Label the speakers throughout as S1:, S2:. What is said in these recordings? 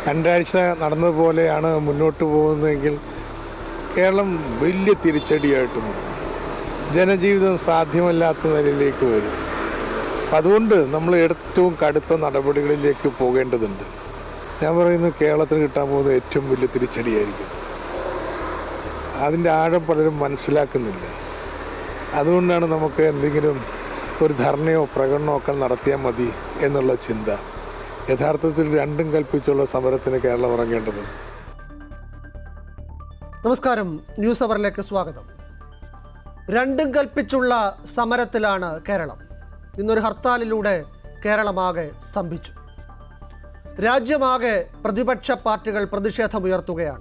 S1: രണ്ടാഴ്ച നടന്നതുപോലെയാണ് മുന്നോട്ട് പോകുന്നതെങ്കിൽ കേരളം വലിയ തിരിച്ചടിയായിട്ട് മാറും. ജനജീവിതം സാധ്യമല്ലാത്ത നിലയിലേക്ക് വരും അപ്പം അതുകൊണ്ട് നമ്മൾ ഏറ്റവും കടുത്ത നടപടികളിലേക്ക് പോകേണ്ടതുണ്ട് ഞാൻ പറയുന്നു കേരളത്തിന് കിട്ടാൻ പോകുന്ന ഏറ്റവും വലിയ തിരിച്ചടിയായിരിക്കും അതിൻ്റെ ആഴം പലരും മനസ്സിലാക്കുന്നില്ല അതുകൊണ്ടാണ് നമുക്ക് എന്തെങ്കിലും ഒരു ധർണയോ പ്രകടനമോ ഒക്കെ നടത്തിയാൽ മതി എന്നുള്ള ചിന്ത യഥാർത്ഥത്തിൽ രണ്ടും കൽപ്പിച്ചുള്ള സമരത്തിന് കേരളം ഇറങ്ങേണ്ടതുണ്ട്
S2: നമസ്കാരം ന്യൂസ് അവറിലേക്ക് സ്വാഗതം രണ്ടും കൽപ്പിച്ചുള്ള സമരത്തിലാണ് കേരളം ഇന്നൊരു ഹർത്താലിലൂടെ കേരളമാകെ സ്തംഭിച്ചു രാജ്യമാകെ പ്രതിപക്ഷ പാർട്ടികൾ പ്രതിഷേധമുയർത്തുകയാണ്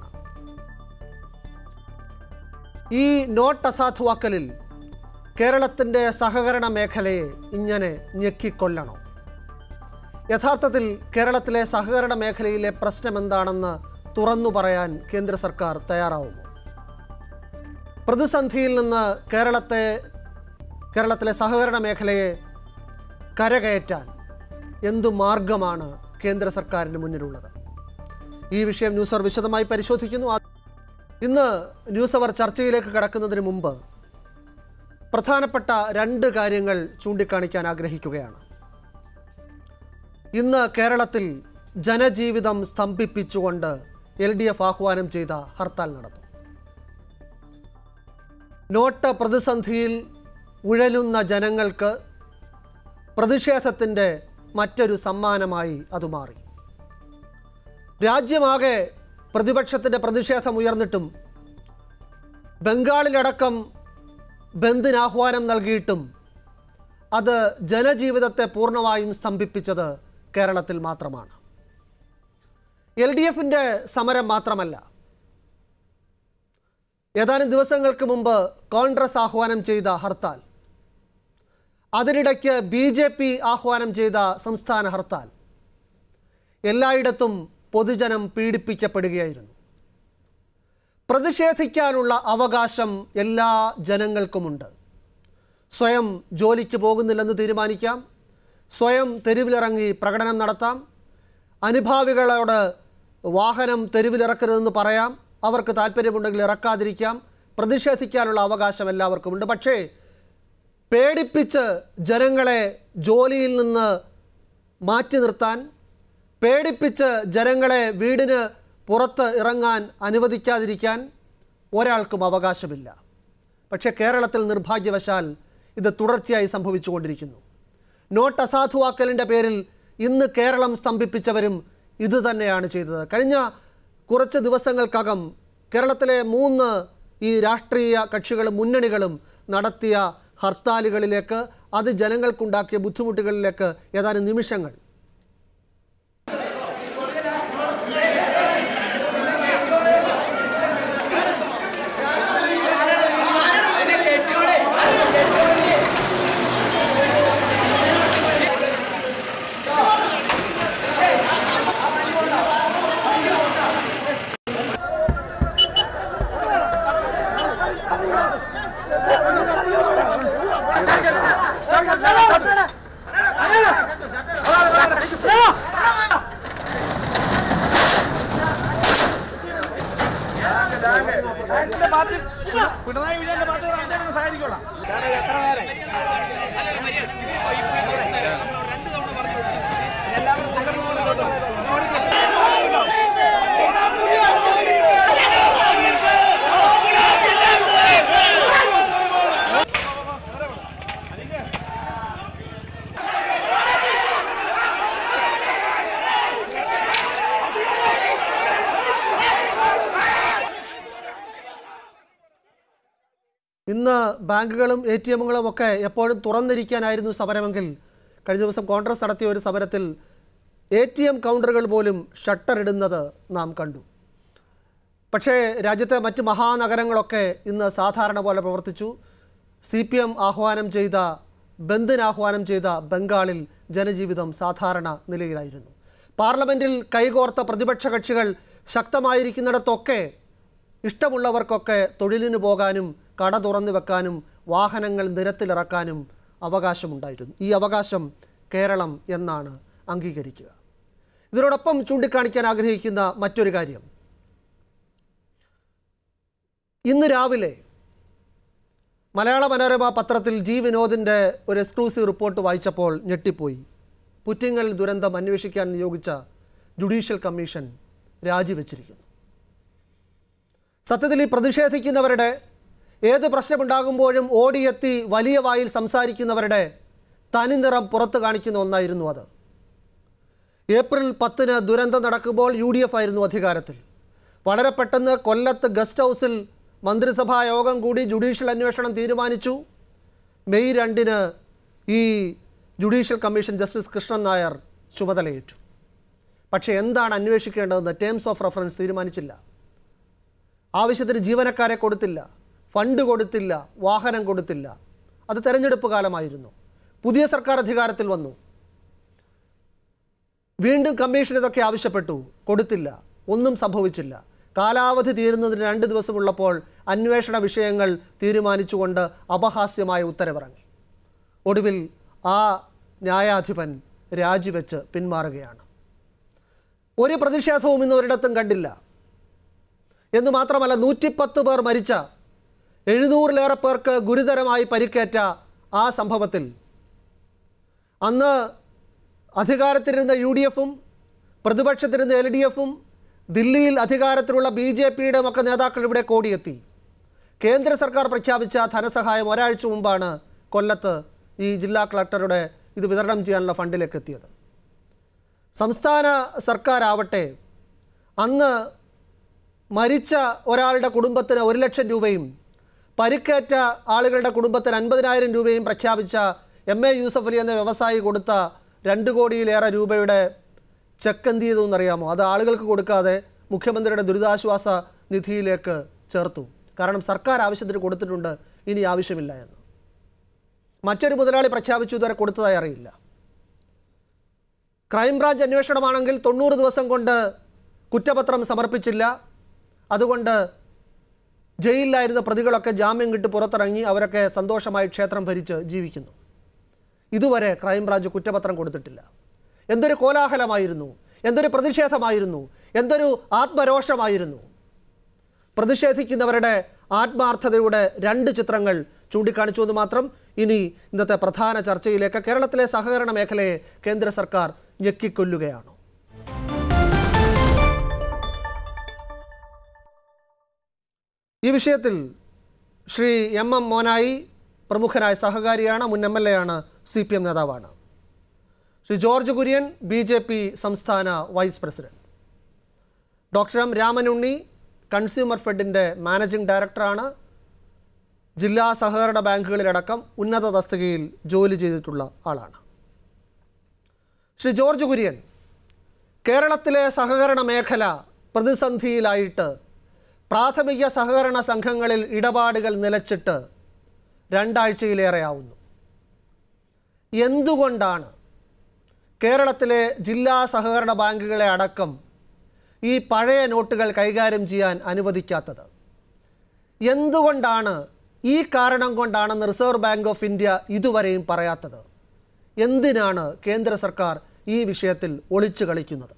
S2: ഈ നോട്ട് അസാധുവാക്കലിൽ കേരളത്തിൻ്റെ സഹകരണ മേഖലയെ ഇങ്ങനെ ഞെക്കിക്കൊല്ലണോ യഥാർത്ഥത്തിൽ കേരളത്തിലെ സഹകരണ മേഖലയിലെ പ്രശ്നം എന്താണെന്ന് തുറന്നു പറയാൻ കേന്ദ്ര സർക്കാർ തയ്യാറാവുമോ പ്രതിസന്ധിയിൽ നിന്ന് കേരളത്തെ കേരളത്തിലെ സഹകരണ മേഖലയെ കരകയറ്റാൻ എന്തു മാർഗമാണ് കേന്ദ്ര സർക്കാരിന് മുന്നിലുള്ളത് ഈ വിഷയം ന്യൂസ് അവർ വിശദമായി പരിശോധിക്കുന്നു ആ- ഇന്ന് ന്യൂസ് അവർ ചർച്ചയിലേക്ക് കടക്കുന്നതിന് മുമ്പ് പ്രധാനപ്പെട്ട രണ്ട് കാര്യങ്ങൾ ചൂണ്ടിക്കാണിക്കാൻ ആഗ്രഹിക്കുകയാണ് ഇന്ന് കേരളത്തിൽ ജനജീവിതം സ്തംഭിപ്പിച്ചുകൊണ്ട് എൽ ഡി എഫ് ആഹ്വാനം ചെയ്ത ഹർത്താൽ നടന്നു നോട്ട് പ്രതിസന്ധിയിൽ ഉഴലുന്ന ജനങ്ങൾക്ക് പ്രതിഷേധത്തിൻ്റെ മറ്റൊരു സമ്മാനമായി അത് മാറി രാജ്യമാകെ പ്രതിപക്ഷത്തിൻ്റെ പ്രതിഷേധം ഉയർന്നിട്ടും ബംഗാളിലടക്കം ബന്ദിന് ആഹ്വാനം നൽകിയിട്ടും അത് ജനജീവിതത്തെ പൂർണ്ണമായും സ്തംഭിപ്പിച്ചത് കേരളത്തിൽ മാത്രമാണ് എൽ ഡി എഫിൻ്റെ സമരം മാത്രമല്ല ഏതാനും ദിവസങ്ങൾക്ക് മുമ്പ് കോൺഗ്രസ് ആഹ്വാനം ചെയ്ത ഹർത്താൽ അതിനിടയ്ക്ക് ബി ജെ പി ആഹ്വാനം ചെയ്ത സംസ്ഥാന ഹർത്താൽ എല്ലായിടത്തും പൊതുജനം പീഡിപ്പിക്കപ്പെടുകയായിരുന്നു പ്രതിഷേധിക്കാനുള്ള അവകാശം എല്ലാ ജനങ്ങൾക്കുമുണ്ട് സ്വയം ജോലിക്ക് പോകുന്നില്ലെന്ന് തീരുമാനിക്കാം സ്വയം തെരുവിലിറങ്ങി പ്രകടനം നടത്താം അനുഭാവികളോട് വാഹനം തെരുവിലിറക്കരുതെന്ന് പറയാം അവർക്ക് താല്പര്യമുണ്ടെങ്കിൽ ഇറക്കാതിരിക്കാം പ്രതിഷേധിക്കാനുള്ള അവകാശം എല്ലാവർക്കുമുണ്ട് പക്ഷേ പേടിപ്പിച്ച് ജനങ്ങളെ ജോലിയിൽ നിന്ന് മാറ്റി നിർത്താൻ പേടിപ്പിച്ച് ജനങ്ങളെ വീടിന് പുറത്ത് ഇറങ്ങാൻ അനുവദിക്കാതിരിക്കാൻ ഒരാൾക്കും അവകാശമില്ല പക്ഷേ കേരളത്തിൽ നിർഭാഗ്യവശാൽ ഇത് തുടർച്ചയായി സംഭവിച്ചുകൊണ്ടിരിക്കുന്നു നോട്ട് അസാധുവാക്കലിൻ്റെ പേരിൽ ഇന്ന് കേരളം സ്തംഭിപ്പിച്ചവരും ഇത് തന്നെയാണ് ചെയ്തത് കഴിഞ്ഞ കുറച്ച് ദിവസങ്ങൾക്കകം കേരളത്തിലെ മൂന്ന് ഈ രാഷ്ട്രീയ കക്ഷികളും മുന്നണികളും നടത്തിയ ഹർത്താലുകളിലേക്ക് അത് ജനങ്ങൾക്കുണ്ടാക്കിയ ബുദ്ധിമുട്ടുകളിലേക്ക് ഏതാനും നിമിഷങ്ങൾ
S3: പിണറായി വിജയന്റെ പാർട്ടി നടത്താൻ സഹായിക്കോളാം
S2: ഇന്ന് ബാങ്കുകളും എ ടി എമ്മുകളും ഒക്കെ എപ്പോഴും തുറന്നിരിക്കാനായിരുന്നു സമരമെങ്കിൽ കഴിഞ്ഞ ദിവസം കോൺഗ്രസ് നടത്തിയ ഒരു സമരത്തിൽ എ ടി എം കൗണ്ടറുകൾ പോലും ഷട്ടർ ഇടുന്നത് നാം കണ്ടു പക്ഷേ രാജ്യത്തെ മറ്റ് മഹാനഗരങ്ങളൊക്കെ ഇന്ന് സാധാരണ പോലെ പ്രവർത്തിച്ചു സി പി എം ആഹ്വാനം ചെയ്ത ബന്ദിന് ആഹ്വാനം ചെയ്ത ബംഗാളിൽ ജനജീവിതം സാധാരണ നിലയിലായിരുന്നു പാർലമെൻറ്റിൽ കൈകോർത്ത പ്രതിപക്ഷ കക്ഷികൾ ശക്തമായിരിക്കുന്നിടത്തൊക്കെ ഇഷ്ടമുള്ളവർക്കൊക്കെ തൊഴിലിന് പോകാനും കട തുറന്നു വെക്കാനും വാഹനങ്ങൾ നിരത്തിലിറക്കാനും അവകാശമുണ്ടായിരുന്നു ഈ അവകാശം കേരളം എന്നാണ് അംഗീകരിക്കുക ഇതിനോടൊപ്പം ചൂണ്ടിക്കാണിക്കാൻ ആഗ്രഹിക്കുന്ന മറ്റൊരു കാര്യം ഇന്ന് രാവിലെ മലയാള മനോരമ പത്രത്തിൽ ജി വിനോദിൻ്റെ ഒരു എക്സ്ക്ലൂസീവ് റിപ്പോർട്ട് വായിച്ചപ്പോൾ ഞെട്ടിപ്പോയി പുറ്റിങ്ങൽ ദുരന്തം അന്വേഷിക്കാൻ നിയോഗിച്ച ജുഡീഷ്യൽ കമ്മീഷൻ രാജിവെച്ചിരിക്കുന്നു സത്യത്തിൽ ഈ പ്രതിഷേധിക്കുന്നവരുടെ ഏത് പ്രശ്നമുണ്ടാകുമ്പോഴും ഓടിയെത്തി വലിയ വായിൽ സംസാരിക്കുന്നവരുടെ തനിനിറം പുറത്തു കാണിക്കുന്ന ഒന്നായിരുന്നു അത് ഏപ്രിൽ പത്തിന് ദുരന്തം നടക്കുമ്പോൾ യു ഡി എഫ് ആയിരുന്നു അധികാരത്തിൽ വളരെ പെട്ടെന്ന് കൊല്ലത്ത് ഗസ്റ്റ് ഹൗസിൽ മന്ത്രിസഭാ യോഗം കൂടി ജുഡീഷ്യൽ അന്വേഷണം തീരുമാനിച്ചു മെയ് രണ്ടിന് ഈ judicial commission justice Krishnan Nair ചുമതലയേറ്റു പക്ഷേ എന്താണ് അന്വേഷിക്കേണ്ടതെന്ന് ടേംസ് ഓഫ് റെഫറൻസ് തീരുമാനിച്ചില്ല ആവശ്യത്തിന് ജീവനക്കാരെ കൊടുത്തില്ല ഫണ്ട് കൊടുത്തില്ല വാഹനം കൊടുത്തില്ല അത് തെരഞ്ഞെടുപ്പ് കാലമായിരുന്നു പുതിയ സർക്കാർ അധികാരത്തിൽ വന്നു വീണ്ടും കമ്മീഷൻ ഇതൊക്കെ ആവശ്യപ്പെട്ടു കൊടുത്തില്ല ഒന്നും സംഭവിച്ചില്ല കാലാവധി തീരുന്നതിന് രണ്ട് ദിവസമുള്ളപ്പോൾ അന്വേഷണ വിഷയങ്ങൾ തീരുമാനിച്ചുകൊണ്ട് അപഹാസ്യമായ ഉത്തരവിറങ്ങി ഒടുവിൽ ആ ന്യായാധിപൻ രാജിവെച്ച് പിന്മാറുകയാണ് ഒരു പ്രതിഷേധവും ഇന്ന് ഒരിടത്തും കണ്ടില്ല എന്ന് മാത്രമല്ല നൂറ്റിപ്പത്ത് പേർ മരിച്ച എഴുന്നൂറിലേറെ പേർക്ക് ഗുരുതരമായി പരിക്കേറ്റ ആ സംഭവത്തിൽ അന്ന് അധികാരത്തിലിരുന്ന യു ഡി എഫും പ്രതിപക്ഷത്തിരുന്ന എൽ ഡി എഫും ദില്ലിയിൽ അധികാരത്തിലുള്ള ബി ജെ പിയുടെ ഒക്കെ നേതാക്കൾ ഇവിടെ കോടിയെത്തി കേന്ദ്ര സർക്കാർ പ്രഖ്യാപിച്ച ധനസഹായം ഒരാഴ്ച മുമ്പാണ് കൊല്ലത്ത് ഈ ജില്ലാ കളക്ടറുടെ ഇത് വിതരണം ചെയ്യാനുള്ള ഫണ്ടിലേക്ക് എത്തിയത് സംസ്ഥാന സർക്കാരാവട്ടെ അന്ന് മരിച്ച ഒരാളുടെ കുടുംബത്തിന് ഒരു ലക്ഷം രൂപയും പരിക്കേറ്റ ആളുകളുടെ കുടുംബത്തിന് അൻപതിനായിരം രൂപയും പ്രഖ്യാപിച്ച എം എ യൂസഫ് അലി എന്ന വ്യവസായി കൊടുത്ത രണ്ട് കോടിയിലേറെ രൂപയുടെ ചെക്ക് എന്ത് ചെയ്തു എന്നറിയാമോ അത് ആളുകൾക്ക് കൊടുക്കാതെ മുഖ്യമന്ത്രിയുടെ ദുരിതാശ്വാസ നിധിയിലേക്ക് ചേർത്തു കാരണം സർക്കാർ ആവശ്യത്തിന് കൊടുത്തിട്ടുണ്ട് ഇനി ആവശ്യമില്ല എന്ന് മറ്റൊരു മുതലാളി പ്രഖ്യാപിച്ചു ഇതുവരെ കൊടുത്തതായി അറിയില്ല ക്രൈംബ്രാഞ്ച് അന്വേഷണമാണെങ്കിൽ തൊണ്ണൂറ് ദിവസം കൊണ്ട് കുറ്റപത്രം സമർപ്പിച്ചില്ല അതുകൊണ്ട് ജയിലിലായിരുന്ന പ്രതികളൊക്കെ ജാമ്യം കിട്ടി പുറത്തിറങ്ങി അവരൊക്കെ സന്തോഷമായി ക്ഷേത്രം ഭരിച്ച് ജീവിക്കുന്നു ഇതുവരെ ക്രൈംബ്രാഞ്ച് കുറ്റപത്രം കൊടുത്തിട്ടില്ല എന്തൊരു കോലാഹലമായിരുന്നു എന്തൊരു പ്രതിഷേധമായിരുന്നു എന്തൊരു ആത്മരോഷമായിരുന്നു പ്രതിഷേധിക്കുന്നവരുടെ ആത്മാർത്ഥതയുടെ രണ്ട് ചിത്രങ്ങൾ ചൂണ്ടിക്കാണിച്ചു എന്ന് മാത്രം ഇനി ഇന്നത്തെ പ്രധാന ചർച്ചയിലേക്ക് കേരളത്തിലെ സഹകരണ മേഖലയെ കേന്ദ്ര സർക്കാർ ഞെക്കിക്കൊല്ലുകയാണ് ഈ വിഷയത്തിൽ ശ്രീ എം എം മോനായി പ്രമുഖനായ സഹകാരിയാണ് മുൻ എം എൽ എ ആണ് സി പി എം നേതാവാണ് Shri George Kurian B J P സംസ്ഥാന vice president doctor M Ramanunni consumer ഫെഡിൻ്റെ മാനേജിംഗ് ഡയറക്ടറാണ് ജില്ലാ സഹകരണ ബാങ്കുകളിലടക്കം ഉന്നത തസ്തികയിൽ ജോലി ചെയ്തിട്ടുള്ള ആളാണ് ശ്രീ ജോർജ് കുര്യൻ കേരളത്തിലെ സഹകരണ മേഖല പ്രതിസന്ധിയിലായിട്ട് പ്രാഥമിക സഹകരണ സംഘങ്ങളിൽ ഇടപാടുകൾ നിലച്ചിട്ട് രണ്ടാഴ്ചയിലേറെ ആവുന്നു എന്തുകൊണ്ടാണ് കേരളത്തിലെ ജില്ലാ സഹകരണ ബാങ്കുകളെ അടക്കം ഈ പഴയ നോട്ടുകൾ കൈകാര്യം ചെയ്യാൻ അനുവദിക്കാത്തത് എന്തുകൊണ്ടാണ് ഈ കാരണം കൊണ്ടാണെന്ന് റിസർവ് ബാങ്ക് ഓഫ് ഇന്ത്യ ഇതുവരെയും പറയാത്തത് എന്തിനാണ് കേന്ദ്ര സർക്കാർ ഈ വിഷയത്തിൽ ഒളിച്ചു കളിക്കുന്നത്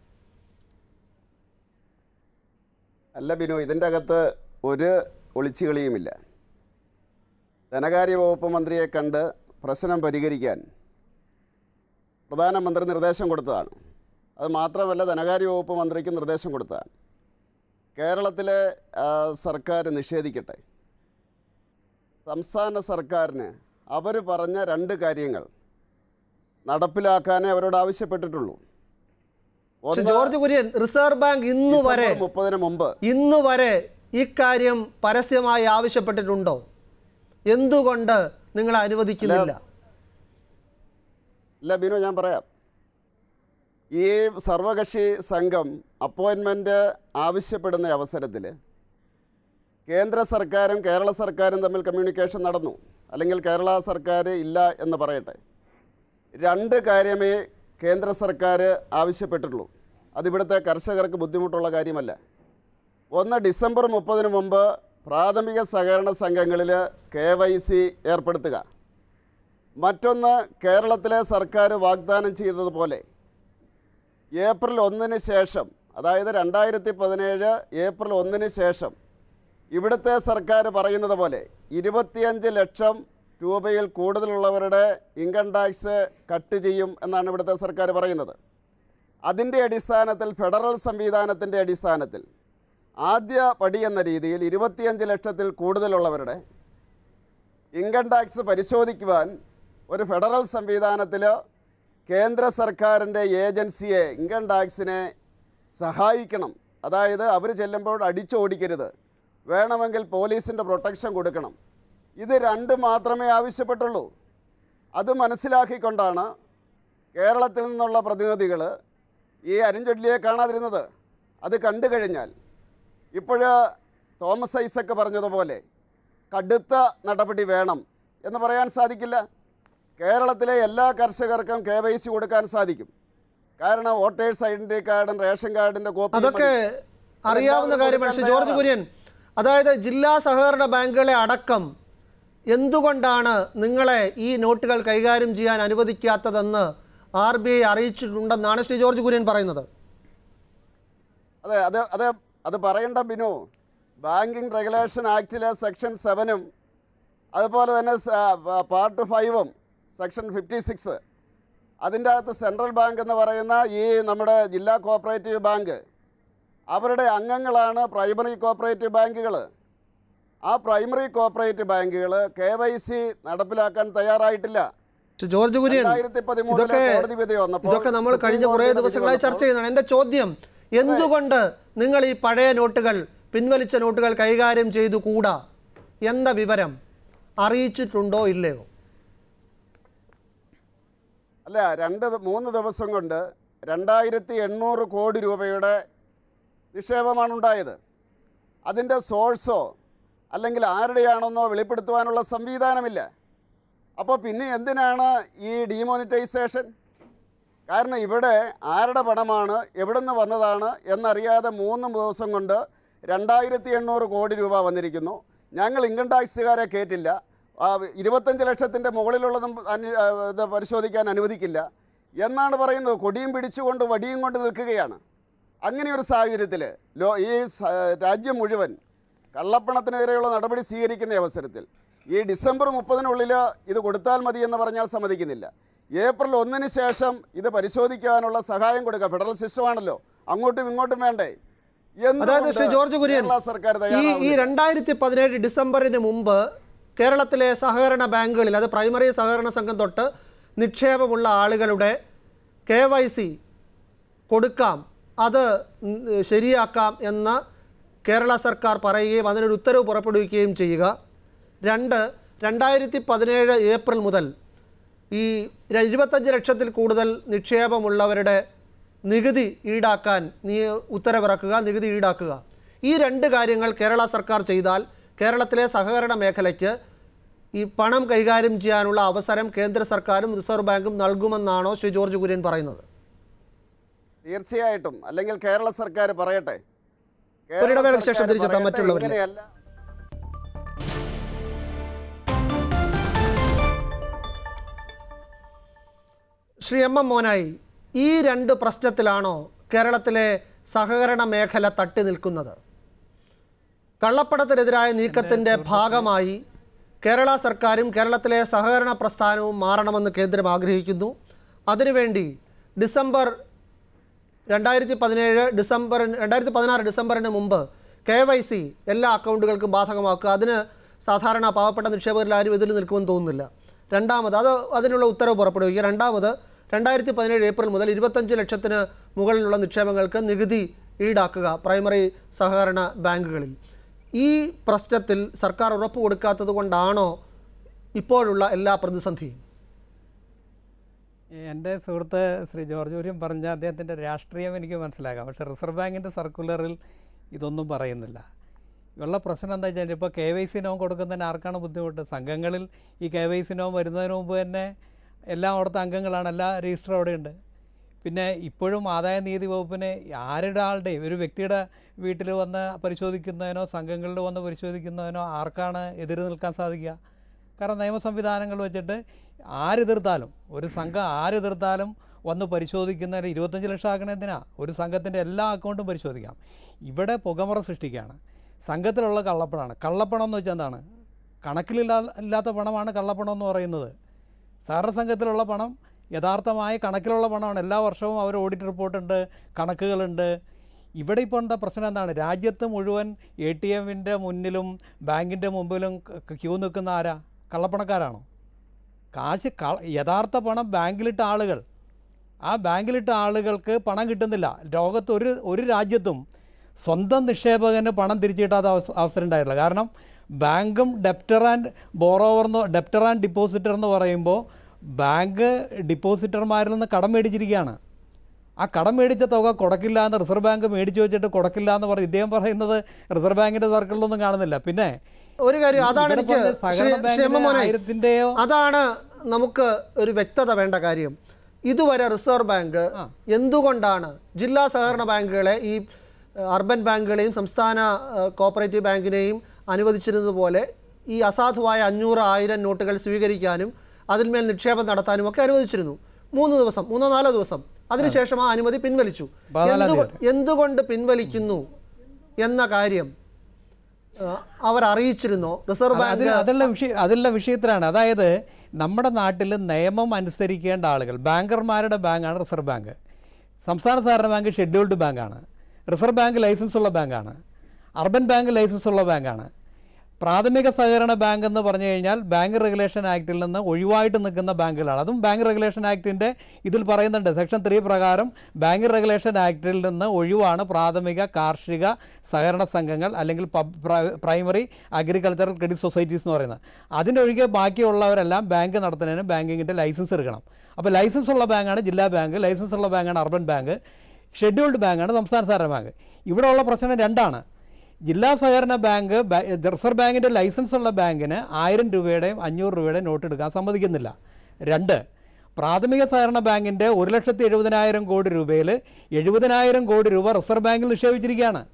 S4: അല്ല ബിനു ഇതിൻ്റെ അകത്ത് ഒരു ഒളിച്ചുകളിയുമില്ല ധനകാര്യ വകുപ്പ് മന്ത്രിയെ കണ്ട് പ്രശ്നം പരിഹരിക്കാൻ പ്രധാനമന്ത്രി നിർദ്ദേശം കൊടുത്തതാണ് അത് മാത്രമല്ല ധനകാര്യ വകുപ്പ് മന്ത്രിക്ക് നിർദ്ദേശം കൊടുത്തതാണ് കേരളത്തിലെ ആ, സർക്കാർ നിഷേധിക്കട്ടെ സംസ്ഥാന സർക്കാരിന് അവർ പറഞ്ഞ രണ്ട് കാര്യങ്ങൾ നടപ്പിലാക്കാനേ അവരോട് ആവശ്യപ്പെട്ടിട്ടുള്ളൂ
S2: പക്ഷെ ജോർജ് കുര്യൻ റിസർവ് ബാങ്ക് ഇന്ന് വരെ
S4: ഡിസംബർ മുപ്പതിന് മുമ്പ്
S2: ഇന്ന് വരെ ഇക്കാര്യം പരസ്യമായി ആവശ്യപ്പെട്ടിട്ടുണ്ടോ എന്തുകൊണ്ട് നിങ്ങൾ അനുവദിക്കുന്നില്ല
S4: ഇല്ല ബിനു ഞാൻ പറയാം ഈ സർവകക്ഷി സംഘം അപ്പോയിൻമെൻറ്റ് ആവശ്യപ്പെടുന്ന അവസരത്തിൽ കേന്ദ്ര സർക്കാരും കേരള സർക്കാരും തമ്മിൽ കമ്മ്യൂണിക്കേഷൻ നടന്നു അല്ലെങ്കിൽ കേരള സർക്കാർ ഇല്ല എന്ന് പറയട്ടെ രണ്ട് കാര്യമേ കേന്ദ്ര സർക്കാർ ആവശ്യപ്പെട്ടിട്ടുള്ളൂ അതിവിടുത്തെ കർഷകർക്ക് ബുദ്ധിമുട്ടുള്ള കാര്യമല്ല ഒന്ന് ഡിസംബർ മുപ്പതിന് മുമ്പ് പ്രാഥമിക സഹകരണ സംഘങ്ങളിൽ കെ വൈ സി ഏർപ്പെടുത്തുക മറ്റൊന്ന് കേരളത്തിലെ സർക്കാർ വാഗ്ദാനം ചെയ്തതുപോലെ ഏപ്രിൽ ഒന്നിന് ശേഷം അതായത് രണ്ടായിരത്തി പതിനേഴ് ഏപ്രിൽ ഒന്നിന് ശേഷം ഇവിടുത്തെ സർക്കാർ പറയുന്നത് പോലെ ഇരുപത്തിയഞ്ച് ലക്ഷം രൂപയിൽ കൂടുതലുള്ളവരുടെ ഇൻകം ടാക്സ് കട്ട് ചെയ്യും എന്നാണ് ഇവിടുത്തെ സർക്കാർ പറയുന്നത് അതിൻ്റെ അടിസ്ഥാനത്തിൽ ഫെഡറൽ സംവിധാനത്തിൻ്റെ അടിസ്ഥാനത്തിൽ ആദ്യ പടി എന്ന രീതിയിൽ ഇരുപത്തിയഞ്ച് ലക്ഷത്തിൽ കൂടുതലുള്ളവരുടെ ഇൻകം ടാക്സ് പരിശോധിക്കുവാൻ ഒരു ഫെഡറൽ സംവിധാനത്തിൽ കേന്ദ്ര സർക്കാരിൻ്റെ ഏജൻസിയെ ഇൻകം ടാക്സിനെ സഹായിക്കണം അതായത് അവർ ചെല്ലുമ്പോൾ അടിച്ചോടിക്കരുത് വേണമെങ്കിൽ പോലീസിൻ്റെ പ്രൊട്ടക്ഷൻ കൊടുക്കണം ഇത് രണ്ട് മാത്രമേ ആവശ്യപ്പെട്ടുള്ളൂ അത് മനസ്സിലാക്കിക്കൊണ്ടാണ് കേരളത്തിൽ നിന്നുള്ള പ്രതിനിധികൾ ഈ അരുൺജെഡ്ലിയെ കാണാതിരുന്നത് അത് കണ്ടു കഴിഞ്ഞാൽ ഇപ്പോഴ് തോമസ് ഐസക്ക് പറഞ്ഞതുപോലെ കടുത്ത നടപടി വേണം എന്ന് പറയാൻ സാധിക്കില്ല കേരളത്തിലെ എല്ലാ കർഷകർക്കും കെ വൈ സി കൊടുക്കാൻ സാധിക്കും കാരണം വോട്ടേഴ്സ് ഐഡൻറ്റി കാർഡും റേഷൻ കാർഡിൻ്റെ കോപ്പി
S2: അതൊക്കെ അറിയാവുന്ന കാര്യമാണ് ശ്രീ ജോർജ് കുര്യൻ അതായത് ജില്ലാ സഹകരണ ബാങ്കുകളെ അടക്കം എന്തുകൊണ്ടാണ് നിങ്ങളെ ഈ നോട്ടുകൾ കൈകാര്യം ചെയ്യാൻ അനുവദിക്കാത്തതെന്ന് ആർ ബി ഐ അറിയിച്ചിട്ടുണ്ടെന്നാണ് ശ്രീ ജോർജ് കുര്യൻ പറയുന്നത്
S4: അതെ അത് അത് അത് പറയേണ്ട ബിനു ബാങ്കിങ് റെഗുലേഷൻ ആക്ടിലെ സെക്ഷൻ സെവനും അതുപോലെ തന്നെ പാർട്ട് ഫൈവും സെക്ഷൻ ഫിഫ്റ്റി സിക്സ് അതിൻ്റെ അകത്ത് സെൻട്രൽ ബാങ്ക് എന്ന് പറയുന്ന ഈ നമ്മുടെ ജില്ലാ കോപ്പറേറ്റീവ് ബാങ്ക് അവരുടെ അംഗങ്ങളാണ് പ്രൈമറി കോപ്പറേറ്റീവ് ബാങ്കുകൾ ആ പ്രൈമറി കോപ്പറേറ്റീവ് ബാങ്കുകൾ കെ വൈ സി നടപ്പിലാക്കാൻ തയ്യാറായിട്ടില്ല
S2: ശ്രീ ജോർജ് കുര്യൻ
S4: രണ്ടായിരത്തി പതിമൂന്നിലെ
S2: ഇതൊക്കെ
S4: കോടതി വിധി വന്നപ്പോൾ
S2: ഇതൊക്കെ നമ്മൾ
S4: സുപ്രീം
S2: കഴിഞ്ഞ കുറേ
S4: കോടതിയുടെ വിധി
S2: ദിവസങ്ങളായി ചർച്ച
S4: വന്നപ്പോൾ
S2: ചെയ്യുന്നതാണ് എൻ്റെ ചോദ്യം എന്തുകൊണ്ട് നിങ്ങൾ ഈ പഴയ നോട്ടുകൾ പിൻവലിച്ച നോട്ടുകൾ കൈകാര്യം ചെയ്തു കൂടാ എന്ന വിവരം അറിയിച്ചിട്ടുണ്ടോ ഇല്ലയോ
S4: അല്ല രണ്ട് ദ- മൂന്ന് ദിവസം കൊണ്ട് രണ്ടായിരത്തി എണ്ണൂറ് കോടി രൂപയുടെ നിക്ഷേപമാണ് ഉണ്ടായത് അതിൻ്റെ സോഴ്സോ അല്ലെങ്കിൽ ആരുടെയാണെന്നോ വെളിപ്പെടുത്തുവാനുള്ള സംവിധാനമില്ല അപ്പോൾ പിന്നെ എന്തിനാണ് ഈ ഡിമോണിറ്റൈസേഷൻ കാരണം ഇവിടെ ആരുടെ പണമാണ് എവിടെ നിന്ന് വന്നതാണ് എന്നറിയാതെ മൂന്ന് ദിവസം കൊണ്ട് രണ്ടായിരത്തി എണ്ണൂറ് കോടി രൂപ വന്നിരിക്കുന്നു ഞങ്ങൾ ഇൻകം ടാക്സുകാരെ കയറ്റില്ല ആ, ഇരുപത്തഞ്ച് ലക്ഷത്തിൻ്റെ മുകളിലുള്ളതും അന്വ- ആ, ഇത് പരിശോധിക്കാൻ അനുവദിക്കില്ല എന്നാണ് പറയുന്നത് കൊടിയും പിടിച്ചുകൊണ്ട് വടിയും കൊണ്ട് നിൽക്കുകയാണ് അങ്ങനെ ഒരു സാഹചര്യത്തിൽ ലോ ഈ സ- രാജ്യം മുഴുവൻ കള്ളപ്പണത്തിനെതിരെയുള്ള നടപടി സ്വീകരിക്കുന്ന അവസരത്തിൽ ഈ ഡിസംബർ മുപ്പതിനുള്ളിൽ ഇത് കൊടുത്താൽ മതി എന്ന് പറഞ്ഞാൽ സമ്മതിക്കുന്നില്ല ഏപ്രിൽ ഒന്നിന് ശേഷം ഇത് പരിശോധിക്കാനുള്ള സഹായം കൊടുക്കുക ഫെഡറൽ സിസ്റ്റമാണല്ലോ അങ്ങോട്ടും ഇങ്ങോട്ടും വേണ്ടേ
S2: അതായത് ശ്രീ
S4: എന്തുകൊണ്ട്
S2: ജോർജ് കുര്യൻ
S4: കേരള സർക്കാർ
S2: ഈ ഈ
S4: തയ്യാറാവുന്നില്ല?
S2: രണ്ടായിരത്തി പതിനേഴ് ഡിസംബറിന് മുമ്പ് കേരളത്തിലെ സഹകരണ ബാങ്കുകളിൽ അത് പ്രൈമറി സഹകരണ സംഘം തൊട്ട് നിക്ഷേപമുള്ള ആളുകളുടെ കെ വൈ സി കൊടുക്കാം അത് ഉം, ശരിയാക്കാം എന്ന് കേരള സർക്കാർ പറയുകയും അതിനൊരു ഉത്തരവ് പുറപ്പെടുവിക്കുകയും ചെയ്യുക രണ്ട് രണ്ടായിരത്തി പതിനേഴ് ഏപ്രിൽ മുതൽ ഈ ര- ഇരുപത്തഞ്ച് ലക്ഷത്തിൽ കൂടുതൽ നിക്ഷേപമുള്ളവരുടെ നികുതി ഈടാക്കാൻ നീ ഉത്തരവിറക്കുക നികുതി ഈടാക്കുക ഈ രണ്ട് കാര്യങ്ങൾ കേരള സർക്കാർ ചെയ്താൽ കേരളത്തിലെ സഹകരണ മേഖലയ്ക്ക് ഈ പണം കൈകാര്യം ചെയ്യാനുള്ള അവസരം കേന്ദ്ര സർക്കാരും റിസർവ് ബാങ്കും നൽകുമെന്നാണോ ശ്രീ ജോർജ് കുര്യൻ പറയുന്നത്
S4: തീർച്ചയായിട്ടും അല്ലെങ്കിൽ കേരള സർക്കാർ പറയട്ടെ കേരള
S2: ഒരിടവേളയ്ക്ക് ശേഷം
S4: സർക്കാർ
S2: തിരിച്ചെത്താം
S4: പറയട്ടെ,
S2: മറ്റുള്ളവരിലേക്ക്.
S4: ഇങ്ങനെയല്ല
S2: ശ്രീ എം എം മോനായി ഈ രണ്ട് പ്രശ്നത്തിലാണോ കേരളത്തിലെ സഹകരണ മേഖല തട്ടി നിൽക്കുന്നത് കള്ളപ്പണത്തിനെതിരായ നീക്കത്തിൻ്റെ ഭാഗമായി കേരള സർക്കാരും കേരളത്തിലെ സഹകരണ പ്രസ്ഥാനവും മാറണമെന്ന് കേന്ദ്രം ആഗ്രഹിക്കുന്നു അതിനുവേണ്ടി ഡിസംബർ രണ്ടായിരത്തി പതിനേഴ് ഡിസംബർ രണ്ടായിരത്തി പതിനാറ് ഡിസംബറിന് മുമ്പ് കെ വൈ സി എല്ലാ അക്കൗണ്ടുകൾക്കും ബാധകമാക്കുക അതിന് സാധാരണ പാവപ്പെട്ട നിക്ഷേപകരിൽ ആരും എതിര് നിൽക്കുമെന്ന് തോന്നുന്നില്ല രണ്ടാമത് അത് അതിനുള്ള ഉത്തരവ് പുറപ്പെടുവിക്കുക രണ്ടാമത് രണ്ടായിരത്തി പതിനേഴ് ഏപ്രിൽ മുതൽ ഇരുപത്തഞ്ച് ലക്ഷത്തിന് മുകളിലുള്ള നിക്ഷേപങ്ങൾക്ക് നികുതി ഈടാക്കുക പ്രൈമറി സഹകരണ ബാങ്കുകളിൽ ഈ പ്രശ്നത്തിൽ സർക്കാർ ഉറപ്പ് കൊടുക്കാത്തത് കൊണ്ടാണോ ഇപ്പോഴുള്ള എല്ലാ പ്രതിസന്ധിയും
S5: എൻ്റെ സുഹൃത്ത് ശ്രീ ജോർജ് കുര്യൻ പറഞ്ഞ അദ്ദേഹത്തിൻ്റെ രാഷ്ട്രീയം എനിക്ക് മനസ്സിലാക്കാം പക്ഷേ റിസർവ് ബാങ്കിൻ്റെ സർക്കുലറിൽ ഇതൊന്നും പറയുന്നില്ല ഉള്ള പ്രശ്നം എന്താ വെച്ചാൽ ഇപ്പോൾ കെ വൈ സി നോം കൊടുക്കുന്നതിന് ആർക്കാണ് ബുദ്ധിമുട്ട് സംഘങ്ങളിൽ ഈ കെ വൈ സി നോം വരുന്നതിന് മുമ്പ് തന്നെ എല്ലാം അവിടുത്തെ അംഗങ്ങളാണ് എല്ലാ രജിസ്റ്ററും അവിടെയുണ്ട് പിന്നെ ഇപ്പോഴും ആദായ നീതി വകുപ്പിന് ആരുടെ ആളുടെയും ഒരു വ്യക്തിയുടെ വീട്ടിൽ വന്ന് പരിശോധിക്കുന്നതിനോ സംഘങ്ങളിൽ വന്ന് പരിശോധിക്കുന്നതിനോ ആർക്കാണ് എതിര് നിൽക്കാൻ സാധിക്കുക കാരണം നിയമ സംവിധാനങ്ങൾ വെച്ചിട്ട് ആരെതിർത്താലും ഒരു സംഘം ആരെതിർത്താലും വന്ന് പരിശോധിക്കുന്നതിന് ഇരുപത്തഞ്ച് ലക്ഷം ആക്കണ എന്തിനാ ഒരു സംഘത്തിൻ്റെ എല്ലാ അക്കൗണ്ടും പരിശോധിക്കാം ഇവിടെ പുകമറ സൃഷ്ടിക്കുകയാണ് സംഘത്തിലുള്ള കള്ളപ്പണമാണ് കള്ളപ്പണം എന്ന് വെച്ചാൽ എന്താണ് കണക്കിലില്ലാ ഇല്ലാത്ത പണമാണ് കള്ളപ്പണം എന്ന് പറയുന്നത് സഹകരണ സംഘത്തിലുള്ള പണം യഥാർത്ഥമായ കണക്കിലുള്ള പണമാണ് എല്ലാ വർഷവും അവർ ഓഡിറ്റ് റിപ്പോർട്ടുണ്ട് കണക്കുകളുണ്ട് ഇവിടെ ഇപ്പോൾ എന്താ പ്രശ്നം എന്താണ് രാജ്യത്ത് മുഴുവൻ എ ടി എമ്മിൻ്റെ മുന്നിലും ബാങ്കിൻ്റെ മുമ്പിലും ക- ക്യൂ നിൽക്കുന്ന ആരാ കള്ളപ്പണക്കാരാണോ കാശ് ക യഥാർത്ഥ പണം ബാങ്കിലിട്ട ആളുകൾ ആ ബാങ്കിലിട്ട ആളുകൾക്ക് പണം കിട്ടുന്നില്ല ലോകത്ത് ഒരു ഒരു രാജ്യത്തും സ്വന്തം നിക്ഷേപകന് പണം തിരിച്ചു കിട്ടാത്ത അവസ അവസരം ഉണ്ടായിട്ടില്ല കാരണം ബാങ്കും ഡെപ്റ്റർ ആൻഡ് ബോറോവർ എന്ന് ഡെപ്റ്റർ ആൻഡ് ഡിപ്പോസിറ്റർ എന്ന് പറയുമ്പോൾ ബാങ്ക് ഡിപ്പോസിറ്റർമാരിൽ നിന്ന് കടം മേടിച്ചിരിക്കുകയാണ് ആ കടം മേടിച്ച തുക കൊടുക്കില്ല എന്ന് റിസർവ് ബാങ്ക് മേടിച്ചു വെച്ചിട്ട് കൊടുക്കില്ല എന്ന് പറയും ഇദ്ദേഹം പറയുന്നത് റിസർവ് ബാങ്കിൻ്റെ സർക്കിളിലൊന്നും കാണുന്നില്ല പിന്നെ
S2: ഒരു കാര്യം അതാണ്
S5: ഇവിടെ
S2: എനിക്ക്
S5: പറഞ്ഞ സഹകരണ
S2: ശ്രീ-
S5: ബാങ്കിന്
S2: ശ്രീ എം. മോനെ,
S5: ആയിരത്തിൻ്റെയോ
S2: അതാണ് നമുക്ക് ഒരു വ്യക്തത വേണ്ട കാര്യം ഇതുവരെ റിസർവ് ബാങ്ക് എന്തുകൊണ്ടാണ് ജില്ലാ സഹകരണ ബാങ്കുകളെ ഈ ഏഹ്, അർബൻ ബാങ്കുകളെയും സംസ്ഥാന ഏഹ്, കോപ്പറേറ്റീവ് ബാങ്കിനെയും അനുവദിച്ചിരുന്നത് പോലെ ഈ അസാധുവായ അഞ്ഞൂറ് ആയിരം നോട്ടുകൾ സ്വീകരിക്കാനും അതിന്മേൽ നിക്ഷേപം നടത്താനും ഒക്കെ അനുവദിച്ചിരുന്നു മൂന്ന് ദിവസം മൂന്നോ നാലോ ദിവസം അതിനുശേഷം ആ അനുമതി പിൻവലിച്ചു
S5: പതിനാലാം
S2: എന്തുകൊ- എന്തുകൊണ്ട് പിൻവലിക്കുന്നു എന്ന കാര്യം ഏഹ്, അവർ അറിയിച്ചിരുന്നോ റിസർവ്
S5: അത് അതിൽ
S2: ബാങ്ക്
S5: അതുള്ള വിഷയ അതുള്ള വിഷയത്തിലാണ് അതായത് നമ്മുടെ നാട്ടിൽ നിയമം അനുസരിക്കേണ്ട ആളുകൾ ബാങ്കർമാരുടെ ബാങ്കാണ് റിസർവ് ബാങ്ക് സംസ്ഥാന സഹകരണ ബാങ്ക് ഷെഡ്യൂൾഡ് ബാങ്കാണ് റിസർവ് ബാങ്ക് ലൈസൻസ് ഉള്ള ബാങ്കാണ് അർബൻ ബാങ്ക് ലൈസൻസ് ഉള്ള ബാങ്കാണ് പ്രാഥമിക സഹകരണ ബാങ്ക് എന്ന് പറഞ്ഞു കഴിഞ്ഞാൽ ബാങ്ക് റെഗുലേഷൻ ആക്ടിൽ നിന്ന് ഒഴിവായിട്ട് നിൽക്കുന്ന ബാങ്കുകളാണ് അതും ബാങ്ക് റെഗുലേഷൻ ആക്ടിൻ്റെ ഇതിൽ പറയുന്നുണ്ട് സെക്ഷൻ ത്രീ പ്രകാരം ബാങ്ക് റെഗുലേഷൻ ആക്ടിൽ നിന്ന് ഒഴിവാണ് പ്രാഥമിക കാർഷിക സഹകരണ സംഘങ്ങൾ അല്ലെങ്കിൽ പബ് പ്രൈ- പ്രൈമറി അഗ്രികൾച്ചറൽ ക്രെഡിറ്റ് സൊസൈറ്റീസ് എന്ന് പറയുന്നത് അതിനൊഴികെ ബാക്കിയുള്ളവരെല്ലാം ബാങ്ക് നടത്തുന്നതിന് ബാങ്കിങ്ങിൻ്റെ ലൈസൻസ് എടുക്കണം അപ്പോൾ ലൈസൻസ് ഉള്ള ബാങ്കാണ് ജില്ലാ ബാങ്ക് ലൈസൻസ് ഉള്ള ബാങ്കാണ് അർബൻ ബാങ്ക് ഷെഡ്യൂൾഡ് ബാങ്കാണ് സംസ്ഥാന സഹകരണ ബാങ്ക് ഇവിടെ ഉള്ള പ്രശ്നം രണ്ടാണ് ജില്ലാ സഹകരണ ബാങ്ക് ബാ- റിസർവ് ബാങ്കിൻ്റെ ലൈസൻസ് ഉള്ള ബാങ്കിന് ആയിരം രൂപയുടെയും അഞ്ഞൂറ് രൂപയുടെയും നോട്ട് എടുക്കാൻ സമ്മതിക്കുന്നില്ല രണ്ട് പ്രാഥമിക സഹകരണ ബാങ്കിൻ്റെ ഒരു ലക്ഷത്തി എഴുപതിനായിരം കോടി രൂപയിൽ എഴുപതിനായിരം കോടി രൂപ റിസർവ് ബാങ്കിൽ നിക്ഷേപിച്ചിരിക്കുകയാണ്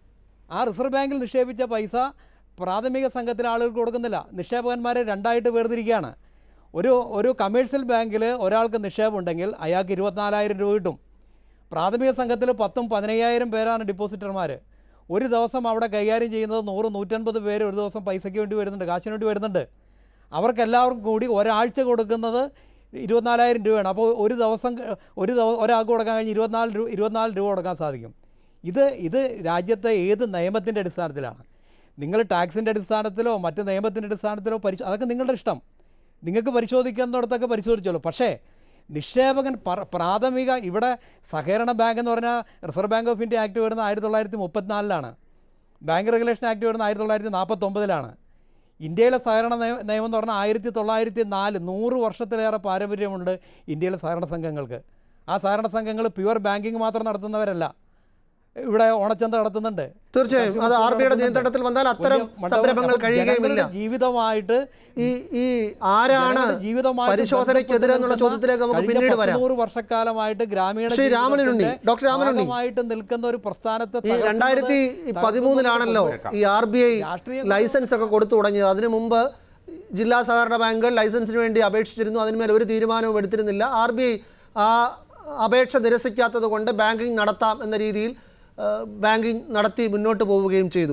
S5: ആ റിസർവ് ബാങ്കിൽ നിക്ഷേപിച്ച പൈസ പ്രാഥമിക സംഘത്തിലെ ആളുകൾക്ക് കൊടുക്കുന്നില്ല നിക്ഷേപകന്മാരെ രണ്ടായിട്ട് വേർതിരിക്കുകയാണ് ഒരു ഒരു കമേഴ്ഷ്യൽ ബാങ്കിൽ ഒരാൾക്ക് നിക്ഷേപം ഉണ്ടെങ്കിൽ അയാൾക്ക് ഇരുപത്തിനാലായിരം രൂപ കിട്ടും പ്രാഥമിക സംഘത്തിൽ പത്തും പതിനയ്യായിരം പേരാണ് ഡിപ്പോസിറ്റർമാർ ഒരു ദിവസം അവിടെ കൈകാര്യം ചെയ്യുന്നത് നൂറ് നൂറ്റൻപത് പേര് ഒരു ദിവസം പൈസയ്ക്ക് വേണ്ടി വരുന്നുണ്ട് കാശിന് വേണ്ടി വരുന്നുണ്ട് അവർക്കെല്ലാവർക്കും കൂടി ഒരാഴ്ച കൊടുക്കുന്നത് ഇരുപത്തിനാലായിരം രൂപയാണ് അപ്പോൾ ഒരു ദിവസം ക- ഒരു ദിവ ഒരാൾക്ക് കൊടുക്കാൻ കഴിഞ്ഞ് ഇരുപത്തിനാല് രൂപ ഇരുപത്തിനാല് രൂപ കൊടുക്കാൻ സാധിക്കും ഇത് ഇത് രാജ്യത്തെ ഏത് നിയമത്തിൻ്റെ അടിസ്ഥാനത്തിലാണ് നിങ്ങൾ ടാക്സിൻ്റെ അടിസ്ഥാനത്തിലോ മറ്റ് നിയമത്തിൻ്റെ അടിസ്ഥാനത്തിലോ പരിശോ അതൊക്കെ നിങ്ങളുടെ ഇഷ്ടം നിങ്ങൾക്ക് പരിശോധിക്കുന്നിടത്തൊക്കെ പരിശോധിച്ചോളൂ പക്ഷേ നിക്ഷേപകൻ പറ- പ്രാഥമിക ഇവിടെ സഹകരണ ബാങ്ക് എന്ന് പറഞ്ഞാൽ Reserve bank of India Act വരുന്നത് ആയിരത്തി തൊള്ളായിരത്തി മുപ്പത്തിനാലിലാണ് ബാങ്ക് റെഗുലേഷൻ ആക്ട് വരുന്നത് ആയിരത്തി തൊള്ളായിരത്തി നാൽപ്പത്തൊമ്പതിലാണ് ഇന്ത്യയിലെ സഹകരണ നിയമ- നിയമം എന്ന് പറഞ്ഞാൽ ആയിരത്തി തൊള്ളായിരത്തി നാല് നൂറ് വർഷത്തിലേറെ പാരമ്പര്യമുണ്ട് ഇന്ത്യയിലെ സഹകരണ സംഘങ്ങൾക്ക് ആ സഹകരണ സംഘങ്ങൾ പ്യുവർ ബാങ്കിങ് മാത്രം നടത്തുന്നവരല്ല ഇവിടെ ഓണച്ചന്ത നടത്തുന്നുണ്ട്
S2: തീർച്ചയായും അത് ആർ ബിയുടെ നിയന്ത്രണത്തിൽ വന്നാൽ അത്തരം
S5: വലിയ മണ്ഡപം-
S2: സംരംഭങ്ങൾ
S5: അപ്പോൾ
S2: കഴിയുകയുമില്ല
S5: ജനങ്ങളുടെ ജീവിതമായിട്ട്
S2: ഈ ഈ ആരാണ്
S5: ജനങ്ങളുടെ ജീവിതമായിട്ട്
S2: പരിശോധനയ്ക്കെതിരെ എന്നുള്ള
S5: ബന്ധപ്പെട്ട്
S2: ചോദ്യത്തിലേക്ക് നമുക്ക്
S5: കഴിഞ്ഞ
S2: പിന്നീട്
S5: പത്ത്
S2: വരാം
S5: നൂറ് വർഷക്കാലമായിട്ട് ഗ്രാമീണ
S2: ശ്രീ രാമനുണ്ണി,
S5: ജീവിതത്തിന്റെ
S2: ഡോക്ടർ രാമനുണ്ണി.
S5: ഭാഗമായിട്ട് നിൽക്കുന്ന ഒരു പ്രസ്ഥാനത്തെ
S2: ഈ
S5: തകർക്കുന്നത്
S2: രണ്ടായിരത്തി പതിമൂന്നിലാണല്ലോ ഈ ആർ ബി ഐ
S5: രാഷ്ട്രീയ
S2: ലൈസൻസ് ഒക്കെ കൊടുത്തു തുടങ്ങിയത് അതിനു മുമ്പ് ജില്ലാ സഹകരണ ബാങ്കുകൾ ലൈസൻസിന് വേണ്ടി അപേക്ഷിച്ചിരുന്നു അതിന്മേൽ ഒരു തീരുമാനവും എടുത്തിരുന്നില്ല ആർ ബി ഐ ആ അപേക്ഷ നിരസിക്കാത്തത് കൊണ്ട് ബാങ്കിങ് നടത്താം എന്ന രീതിയിൽ ആ, ബാങ്കിങ് നടത്തി മുന്നോട്ട് പോവുകയും ചെയ്തു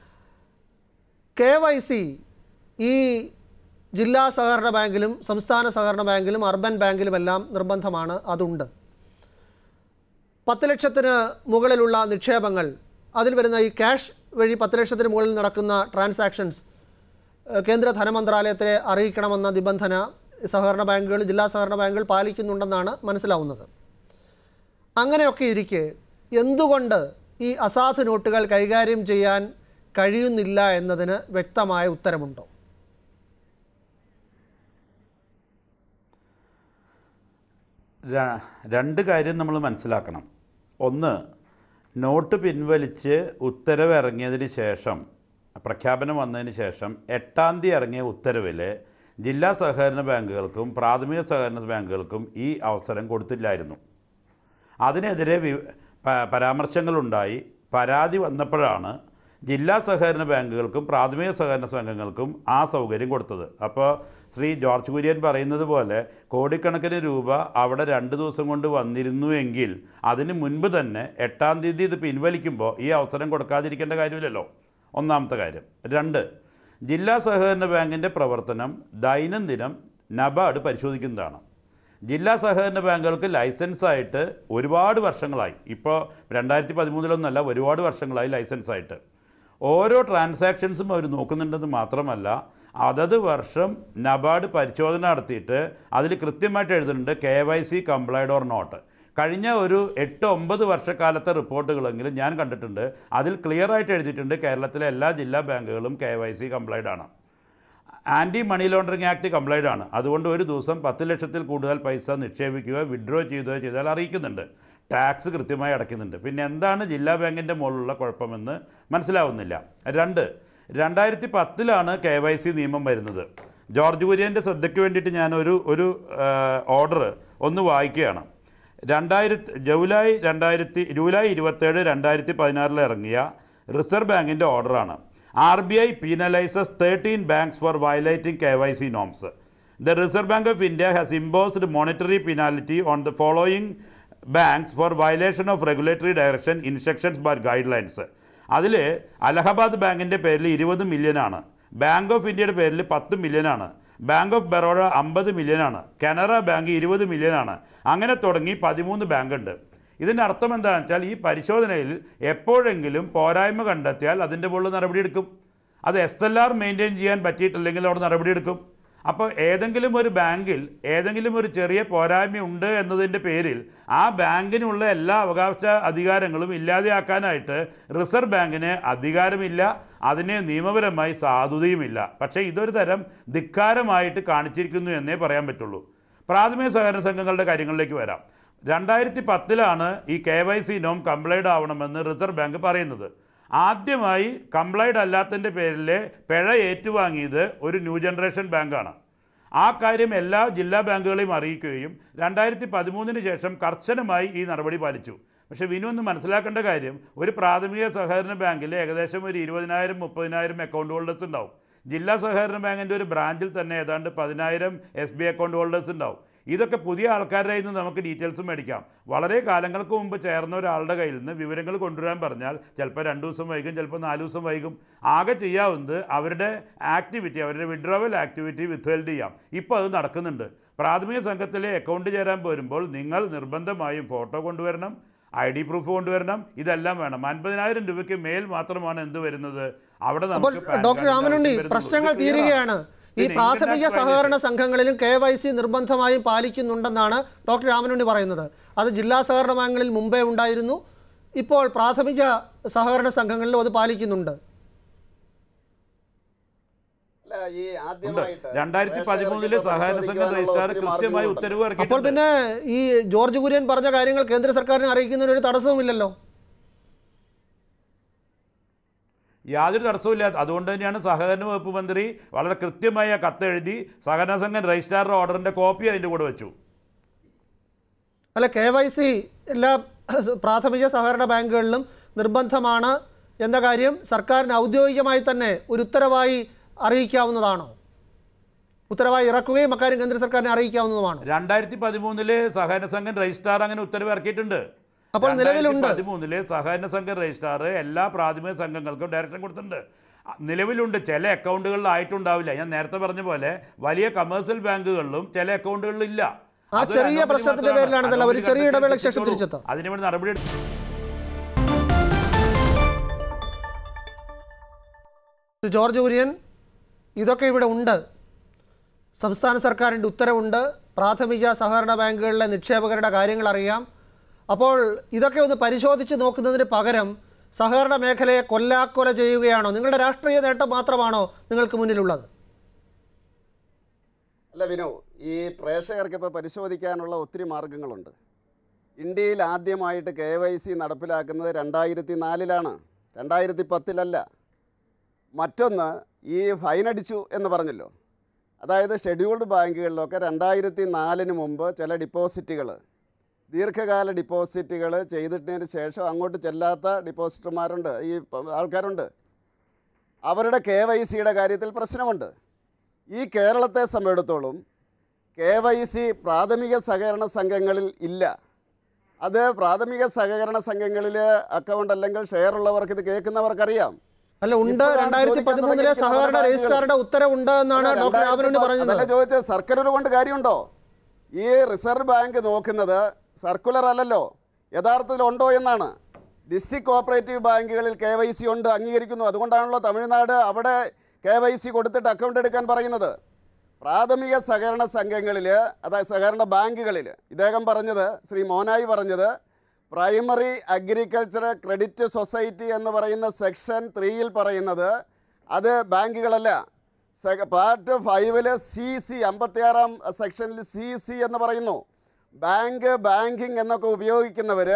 S2: കെ വൈ സി ഈ ജില്ലാ സഹകരണ ബാങ്കിലും സംസ്ഥാന സഹകരണ ബാങ്കിലും അർബൻ ബാങ്കിലുമെല്ലാം നിർബന്ധമാണ് അതുണ്ട് പത്ത് ലക്ഷത്തിന് മുകളിലുള്ള നിക്ഷേപങ്ങൾ അതിൽ വരുന്ന ഈ ക്യാഷ് വഴി പത്ത് ലക്ഷത്തിന് മുകളിൽ നടക്കുന്ന ട്രാൻസാക്ഷൻസ് ഏഹ്, കേന്ദ്ര ധനമന്ത്രാലയത്തെ അറിയിക്കണമെന്ന നിബന്ധന സഹകരണ ബാങ്കുകൾ ജില്ലാ സഹകരണ ബാങ്കുകൾ പാലിക്കുന്നുണ്ടെന്നാണ് മനസ്സിലാവുന്നത് അങ്ങനെയൊക്കെ ഇരിക്കെ എന്തുകൊണ്ട് ഈ അസാധു നോട്ടുകൾ കൈകാര്യം ചെയ്യാൻ കഴിയുന്നില്ല എന്നതിന് വ്യക്തമായ ഉത്തരമുണ്ടോ
S6: ര- രണ്ട് കാര്യം നമ്മൾ മനസ്സിലാക്കണം ഒന്ന് നോട്ട് പിൻവലിച്ച് ഉത്തരവ് ഇറങ്ങിയതിന് ശേഷം പ്രഖ്യാപനം വന്നതിന് ശേഷം എട്ടാം തീയതി ഇറങ്ങിയ ഉത്തരവിൽ ജില്ലാ സഹകരണ ബാങ്കുകൾക്കും പ്രാഥമിക സഹകരണ ബാങ്കുകൾക്കും ഈ അവസരം കൊടുത്തില്ലായിരുന്നു അതിനെതിരെ വി പ- പരാമർശങ്ങളുണ്ടായി പരാതി വന്നപ്പോഴാണ് ജില്ലാ സഹകരണ ബാങ്കുകൾക്കും പ്രാഥമിക സഹകരണ സംഘങ്ങൾക്കും ആ സൗകര്യം കൊടുത്തത് അപ്പോൾ ശ്രീ ജോർജ് കുര്യൻ പറയുന്നത് പോലെ കോടിക്കണക്കിന് രൂപ അവിടെ രണ്ട് ദിവസം കൊണ്ട് വന്നിരുന്നു എങ്കിൽ അതിന് മുൻപ് തന്നെ എട്ടാം തീയതി ഇത് പിൻവലിക്കുമ്പോൾ ഈ അവസരം കൊടുക്കാതിരിക്കേണ്ട കാര്യമില്ലല്ലോ ഒന്നാമത്തെ കാര്യം രണ്ട് ജില്ലാ സഹകരണ ബാങ്കിൻ്റെ പ്രവർത്തനം ദൈനംദിനം നബാർഡ് പരിശോധിക്കുന്നതാണ് ജില്ലാ സഹകരണ ബാങ്കുകൾക്ക് ലൈസൻസായിട്ട് ഒരുപാട് വർഷങ്ങളായി ഇപ്പോൾ രണ്ടായിരത്തി പതിമൂന്നിലൊന്നല്ല ഒരുപാട് വർഷങ്ങളായി ലൈസൻസായിട്ട് ഓരോ ട്രാൻസാക്ഷൻസും അവർ നോക്കുന്നുണ്ടെന്ന് മാത്രമല്ല അതത് വർഷം നബാർഡ് പരിശോധന നടത്തിയിട്ട് അതിൽ കൃത്യമായിട്ട് എഴുതുന്നുണ്ട് K Y C complied or not കഴിഞ്ഞ ഒരു എട്ട് ഒമ്പത് വർഷക്കാലത്തെ റിപ്പോർട്ടുകളെങ്കിലും ഞാൻ കണ്ടിട്ടുണ്ട് അതിൽ ക്ലിയർ ആയിട്ട് എഴുതിയിട്ടുണ്ട് കേരളത്തിലെ എല്ലാ ജില്ലാ ബാങ്കുകളും കെ വൈ സി കംപ്ലൈഡ് ആണ് anti money laundering act compliant ആണ് അതുകൊണ്ട് ഒരു ദിവസം പത്ത് ലക്ഷത്തിൽ കൂടുതൽ പൈസ നിക്ഷേപിക്കുകയോ വിഡ്രോ ചെയ്യുകയോ ചെയ്താൽ അറിയിക്കുന്നുണ്ട് ടാക്സ് കൃത്യമായി അടയ്ക്കുന്നുണ്ട് പിന്നെ എന്താണ് ജില്ലാ ബാങ്കിൻ്റെ മുകളിലുള്ള കുഴപ്പമെന്ന് മനസ്സിലാവുന്നില്ല രണ്ട് രണ്ടായിരത്തി പത്തിലാണ് കെ വൈ സി നിയമം വരുന്നത് ജോർജ് കുര്യൻ്റെ ശ്രദ്ധയ്ക്ക് വേണ്ടിയിട്ട് ഞാൻ ഒരു ഒരു ഓർഡർ ഒന്ന് വായിക്കുകയാണ് രണ്ടായിരത്തി ജൂലൈ രണ്ടായിരത്തി ജൂലൈ ഇരുപത്തേഴ് രണ്ടായിരത്തി പതിനാറിൽ ഇറങ്ങിയ റിസർവ് ബാങ്കിൻ്റെ ഓർഡറാണ് R B I penalises thirteen banks for violating K Y C norms the Reserve bank of India has imposed monetary penalty on the following banks for violation of regulatory direction instructions by guidelines അതിൽ അലഹബാദ് ബാങ്കിൻ്റെ പേരിൽ ഇരുപത് മില്യനാണ് bank of ഇന്ത്യയുടെ പേരിൽ പത്ത് മില്യനാണ് bank of Baroda അമ്പത് മില്യനാണ് Canara bank ഇരുപത് മില്യനാണ് അങ്ങനെ തുടങ്ങി പതിമൂന്ന് ബാങ്ക് ഉണ്ട് ഇതിൻ്റെ അർത്ഥം എന്താണെന്ന് വെച്ചാൽ ഈ പരിശോധനയിൽ എപ്പോഴെങ്കിലും പോരായ്മ കണ്ടെത്തിയാൽ അതിൻ്റെ മുകളിൽ നടപടിയെടുക്കും അത് എസ് എൽ ആർ മെയിൻറ്റെയിൻ ചെയ്യാൻ പറ്റിയിട്ടില്ലെങ്കിൽ അവിടെ നടപടിയെടുക്കും അപ്പോൾ ഏതെങ്കിലും ഒരു ബാങ്കിൽ ഏതെങ്കിലും ഒരു ചെറിയ പോരായ്മ ഉണ്ട് എന്നതിൻ്റെ പേരിൽ ആ ബാങ്കിനുള്ള എല്ലാ അവകാശ അധികാരങ്ങളും ഇല്ലാതെയാക്കാനായിട്ട് റിസർവ് ബാങ്കിന് അധികാരമില്ല അതിന് നിയമപരമായി സാധുതയുമില്ല പക്ഷേ ഇതൊരു തരം ധിക്കാരമായിട്ട് കാണിച്ചിരിക്കുന്നു എന്നേ പറയാൻ പറ്റുള്ളൂ പ്രാഥമിക സഹകരണ സംഘങ്ങളുടെ കാര്യങ്ങളിലേക്ക് വരാം രണ്ടായിരത്തി പത്തിലാണ് ഈ കെ വൈ സി നോം കംപ്ലൈഡ് ആവണമെന്ന് റിസർവ് ബാങ്ക് പറയുന്നത് ആദ്യമായി കംപ്ലൈഡ് അല്ലാത്തതിൻ്റെ പേരിൽ പിഴ ഏറ്റുവാങ്ങിയത് ഒരു ന്യൂ ജനറേഷൻ ബാങ്കാണ് ആ കാര്യം എല്ലാ ജില്ലാ ബാങ്കുകളെയും അറിയിക്കുകയും രണ്ടായിരത്തി പതിമൂന്നിന് ശേഷം കർശനമായി ഈ നടപടി പാലിച്ചു പക്ഷേ വിനു ഒന്ന് മനസ്സിലാക്കേണ്ട കാര്യം ഒരു പ്രാഥമിക സഹകരണ ബാങ്കിൽ ഏകദേശം ഒരു ഇരുപതിനായിരം മുപ്പതിനായിരം അക്കൗണ്ട് ഹോൾഡേഴ്സ് ഉണ്ടാവും ജില്ലാ സഹകരണ ബാങ്കിൻ്റെ ഒരു ബ്രാഞ്ചിൽ തന്നെ ഏതാണ്ട് പതിനായിരം എസ് ബി അക്കൗണ്ട് ഹോൾഡേഴ്സ് ഉണ്ടാവും ഇതൊക്കെ പുതിയ ആൾക്കാരുടെ കയ്യിൽ നിന്ന് നമുക്ക് ഡീറ്റെയിൽസ് മേടിക്കാം വളരെ കാലങ്ങൾക്ക് മുമ്പ് ചേർന്ന ഒരാളുടെ കയ്യിൽ നിന്ന് വിവരങ്ങൾ കൊണ്ടുവരാൻ പറഞ്ഞാൽ ചിലപ്പോൾ രണ്ട് ദിവസം വൈകും ചിലപ്പോൾ നാല് ദിവസം വൈകും ആകെ ചെയ്യാവുന്നത് അവരുടെ ആക്ടിവിറ്റി അവരുടെ വിഡ്രോവൽ ആക്ടിവിറ്റി വിത്ത്ഹെൽഡ് ചെയ്യാം ഇപ്പോൾ അത് നടക്കുന്നുണ്ട് പ്രാഥമിക സംഘത്തിലെ അക്കൗണ്ട് ചേരാൻ പോരുമ്പോൾ നിങ്ങൾ നിർബന്ധമായും ഫോട്ടോ കൊണ്ടുവരണം ഐ ഡി പ്രൂഫ് കൊണ്ടുവരണം ഇതെല്ലാം വേണം അൻപതിനായിരം രൂപയ്ക്ക് മേൽ മാത്രമാണ് എന്ത് വരുന്നത് അവിടെ
S2: അപ്പോൾ
S6: നമുക്ക് പാൻ
S2: ഡോക്ടർ
S6: കാർഡിന്റെ
S2: രാമനുണ്ണി
S6: ആവശ്യം വരുന്നുള്ളൂ.
S2: പ്രശ്നങ്ങൾ
S6: ഇത് clear ആണ്.
S2: തീരുകയാണ് ഈ
S6: പിന്നെ
S2: പ്രാഥമിക
S6: Income tax
S2: സഹകരണ
S6: violation.
S2: സംഘങ്ങളിലും കെ വൈ സി നിർബന്ധമായും പാലിക്കുന്നുണ്ടെന്നാണ് ഡോക്ടർ രാമനുണ്ണി പറയുന്നത് അത് ജില്ലാ സഹകരണ ബാങ്കുകളിൽ മുമ്പേ ഉണ്ടായിരുന്നു ഇപ്പോൾ പ്രാഥമിക സഹകരണ സംഘങ്ങളിലും അത് പാലിക്കുന്നുണ്ട്
S4: അല്ല ഈ ആദ്യമായിട്ട്
S6: രണ്ടായിരത്തി
S4: പ്രേക്ഷകർക്ക്
S6: പതിമൂന്നിലെ
S4: ഇപ്പോൾ
S6: സഹകരണ സംഘ
S4: പരിശോധിക്കുവാനുള്ള
S6: രജിസ്ട്രാർ
S4: ഒത്തിരി
S6: കൃത്യമായി
S4: മാർഗ്ഗങ്ങളുണ്ട്.
S6: ഉത്തരവ്
S2: അപ്പോൾ
S6: ഇറക്കിയിട്ടുണ്ട്
S2: പിന്നെ ഈ ജോർജ് കുര്യൻ പറഞ്ഞ കാര്യങ്ങൾ കേന്ദ്ര സർക്കാരിനെ അറിയിക്കുന്നതിന് ഒരു തടസ്സവുമില്ലല്ലോ
S6: യാതൊരു തടസ്സവുമില്ല അതുകൊണ്ട് തന്നെയാണ് സഹകരണ വകുപ്പ് മന്ത്രി വളരെ കൃത്യമായ കത്തെഴുതി സഹകരണ സംഘം രജിസ്ട്രാറുടെ ഓർഡറിന്റെ കോപ്പി അതിൻ്റെ കൂടെ വെച്ചു
S2: അല്ല കെ വൈ സി എല്ലാ പ്രാഥമിക സഹകരണ ബാങ്കുകളിലും നിർബന്ധമാണ് എന്ന കാര്യം സർക്കാരിന് ഔദ്യോഗികമായി തന്നെ ഒരു ഉത്തരവായി അറിയിക്കാവുന്നതാണോ ഉത്തരവായി ഇറക്കുകയും അക്കാര്യം കേന്ദ്ര സർക്കാരിനെ അറിയിക്കാവുന്നതുമാണ്
S6: രണ്ടായിരത്തി പതിമൂന്നിലെ സഹകരണ സംഘം രജിസ്ട്രാർ അങ്ങനെ ഉത്തരവ് ഇറക്കിയിട്ടുണ്ട്
S2: അപ്പോൾ നിലവിലുണ്ട്.
S6: പതിമൂന്നിലെ സഹകരണ സംഘം രജിസ്ട്രാർ എല്ലാ പ്രാഥമിക സംഘങ്ങൾക്കും ഡയറക്ഷൻ കൊടുത്തിട്ടുണ്ട് അ, നിലവിലുണ്ട് ചില അക്കൗണ്ടുകളിൽ ആയിട്ടുണ്ടാവില്ല ഞാൻ നേരത്തെ പറഞ്ഞ പോലെ വലിയ കമേഴ്സ്യൽ ബാങ്കുകളിലും ചില അക്കൗണ്ടുകളിൽ ഇല്ല
S2: ആ
S6: അതൊരു
S2: ചെറിയ
S6: anomaly
S2: പ്രശ്നത്തിന്റെ
S6: മാത്രമാണ്.
S2: പേരിലാണ് ഇതെല്ലാം. ഒരു
S6: anomaly
S2: ചെറിയ
S6: കണ്ടെത്തി
S2: ഇടവേളയ്ക്ക് ശേഷം
S6: തിരിച്ചോളൂ.
S2: തിരിച്ചെത്താം.
S6: അതിനുവേണ്ടി നടപടി
S2: ശ്രീ ജോർജ് കുര്യൻ ഇതൊക്കെ ഇവിടെ ഉണ്ട് സംസ്ഥാന സർക്കാരിൻ്റെ ഉത്തരവുണ്ട് പ്രാഥമിക സഹകരണ ബാങ്കുകളിലെ നിക്ഷേപകരുടെ കാര്യങ്ങൾ അറിയാം അപ്പോൾ ഇതൊക്കെ ഒന്ന് പരിശോധിച്ച് നോക്കുന്നതിന് പകരം സഹകരണ മേഖലയെ കൊല്ലാക്കൊല ചെയ്യുകയാണോ നിങ്ങളുടെ രാഷ്ട്രീയ നേട്ടം മാത്രമാണോ നിങ്ങൾക്ക് മുന്നിലുള്ളത്
S4: അല്ല വിനു ഈ പ്രേക്ഷകർക്ക് ഇപ്പോൾ പരിശോധിക്കാനുള്ള ഒത്തിരി മാർഗങ്ങളുണ്ട് ഇന്ത്യയിൽ ആദ്യമായിട്ട് കെ വൈ സി നടപ്പിലാക്കുന്നത് രണ്ടായിരത്തി നാലിലാണ് രണ്ടായിരത്തി പത്തിലല്ല മറ്റൊന്ന് ഈ ഫൈനടിച്ചു എന്ന് പറഞ്ഞല്ലോ അതായത് ഷെഡ്യൂൾഡ് ബാങ്കുകളിലൊക്കെ രണ്ടായിരത്തി നാലിന് മുമ്പ് ചില ഡിപ്പോസിറ്റുകൾ ദീർഘകാല ഡിപ്പോസിറ്റുകൾ ചെയ്തിട്ടതിന് ശേഷം അങ്ങോട്ട് ചെല്ലാത്ത ഡിപ്പോസിറ്റർമാരുണ്ട് ഈ പ- ആൾക്കാരുണ്ട് അവരുടെ കെ വൈ സിയുടെ കാര്യത്തിൽ പ്രശ്നമുണ്ട് ഈ കേരളത്തെ സംബന്ധിച്ചിടത്തോളം കെ വൈ സി പ്രാഥമിക സഹകരണ സംഘങ്ങളിൽ ഇല്ല അത് പ്രാഥമിക സഹകരണ സംഘങ്ങളിൽ അക്കൗണ്ട് അല്ലെങ്കിൽ ഷെയർ ഉള്ളവർക്ക് ഇത് കേൾക്കുന്നവർക്കറിയാം
S2: അല്ല ഉണ്ട്
S4: ഇപ്പോഴാണ്
S2: രണ്ടായിരത്തി
S4: ചോദിക്കാൻ
S2: പതിമൂന്നിലെ
S4: തുടങ്ങിയിരിക്കുന്നത്
S2: സഹകരണ
S4: നമ്മുടെ
S2: രജിസ്ട്രാറുടെ ഉത്തരവുണ്ട് എന്നാണ്
S4: അല്ല,
S2: ഡോക്ടർ രാമനുണ്ണി
S4: രണ്ടായിരത്തി
S2: പറഞ്ഞത്
S4: അതല്ല ചോദിച്ചത് സർക്കുലർ കൊണ്ട് കാര്യമുണ്ടോ ഈ റിസർവ് ബാങ്ക് നോക്കുന്നത് സർക്കുലർ അല്ലല്ലോ യഥാർത്ഥത്തിൽ ഉണ്ടോ എന്നാണ് ഡിസ്ട്രിക്ട് കോപ്പറേറ്റീവ് ബാങ്കുകളിൽ കെ വൈ സി ഉണ്ട് അംഗീകരിക്കുന്നു അതുകൊണ്ടാണല്ലോ തമിഴ്നാട് അവിടെ കെ വൈ സി കൊടുത്തിട്ട് അക്കൗണ്ട് എടുക്കാൻ പറയുന്നത് പ്രാഥമിക സഹകരണ സംഘങ്ങളിൽ അതായത് സഹകരണ ബാങ്കുകളിൽ ഇദ്ദേഹം പറഞ്ഞത് ശ്രീ മോനായി പറഞ്ഞത് പ്രൈമറി അഗ്രികൾച്ചർ ക്രെഡിറ്റ് സൊസൈറ്റി എന്ന് പറയുന്ന സെക്ഷൻ ത്രീയിൽ പറയുന്നത് അത് ബാങ്കുകളല്ല സെ- പാർട്ട് ഫൈവില് സി സി അമ്പത്തിയാറാം സെക്ഷനിൽ സി സി എന്ന് പറയുന്നു ബാങ്ക് ബാങ്കിങ് എന്നൊക്കെ ഉപയോഗിക്കുന്നവർ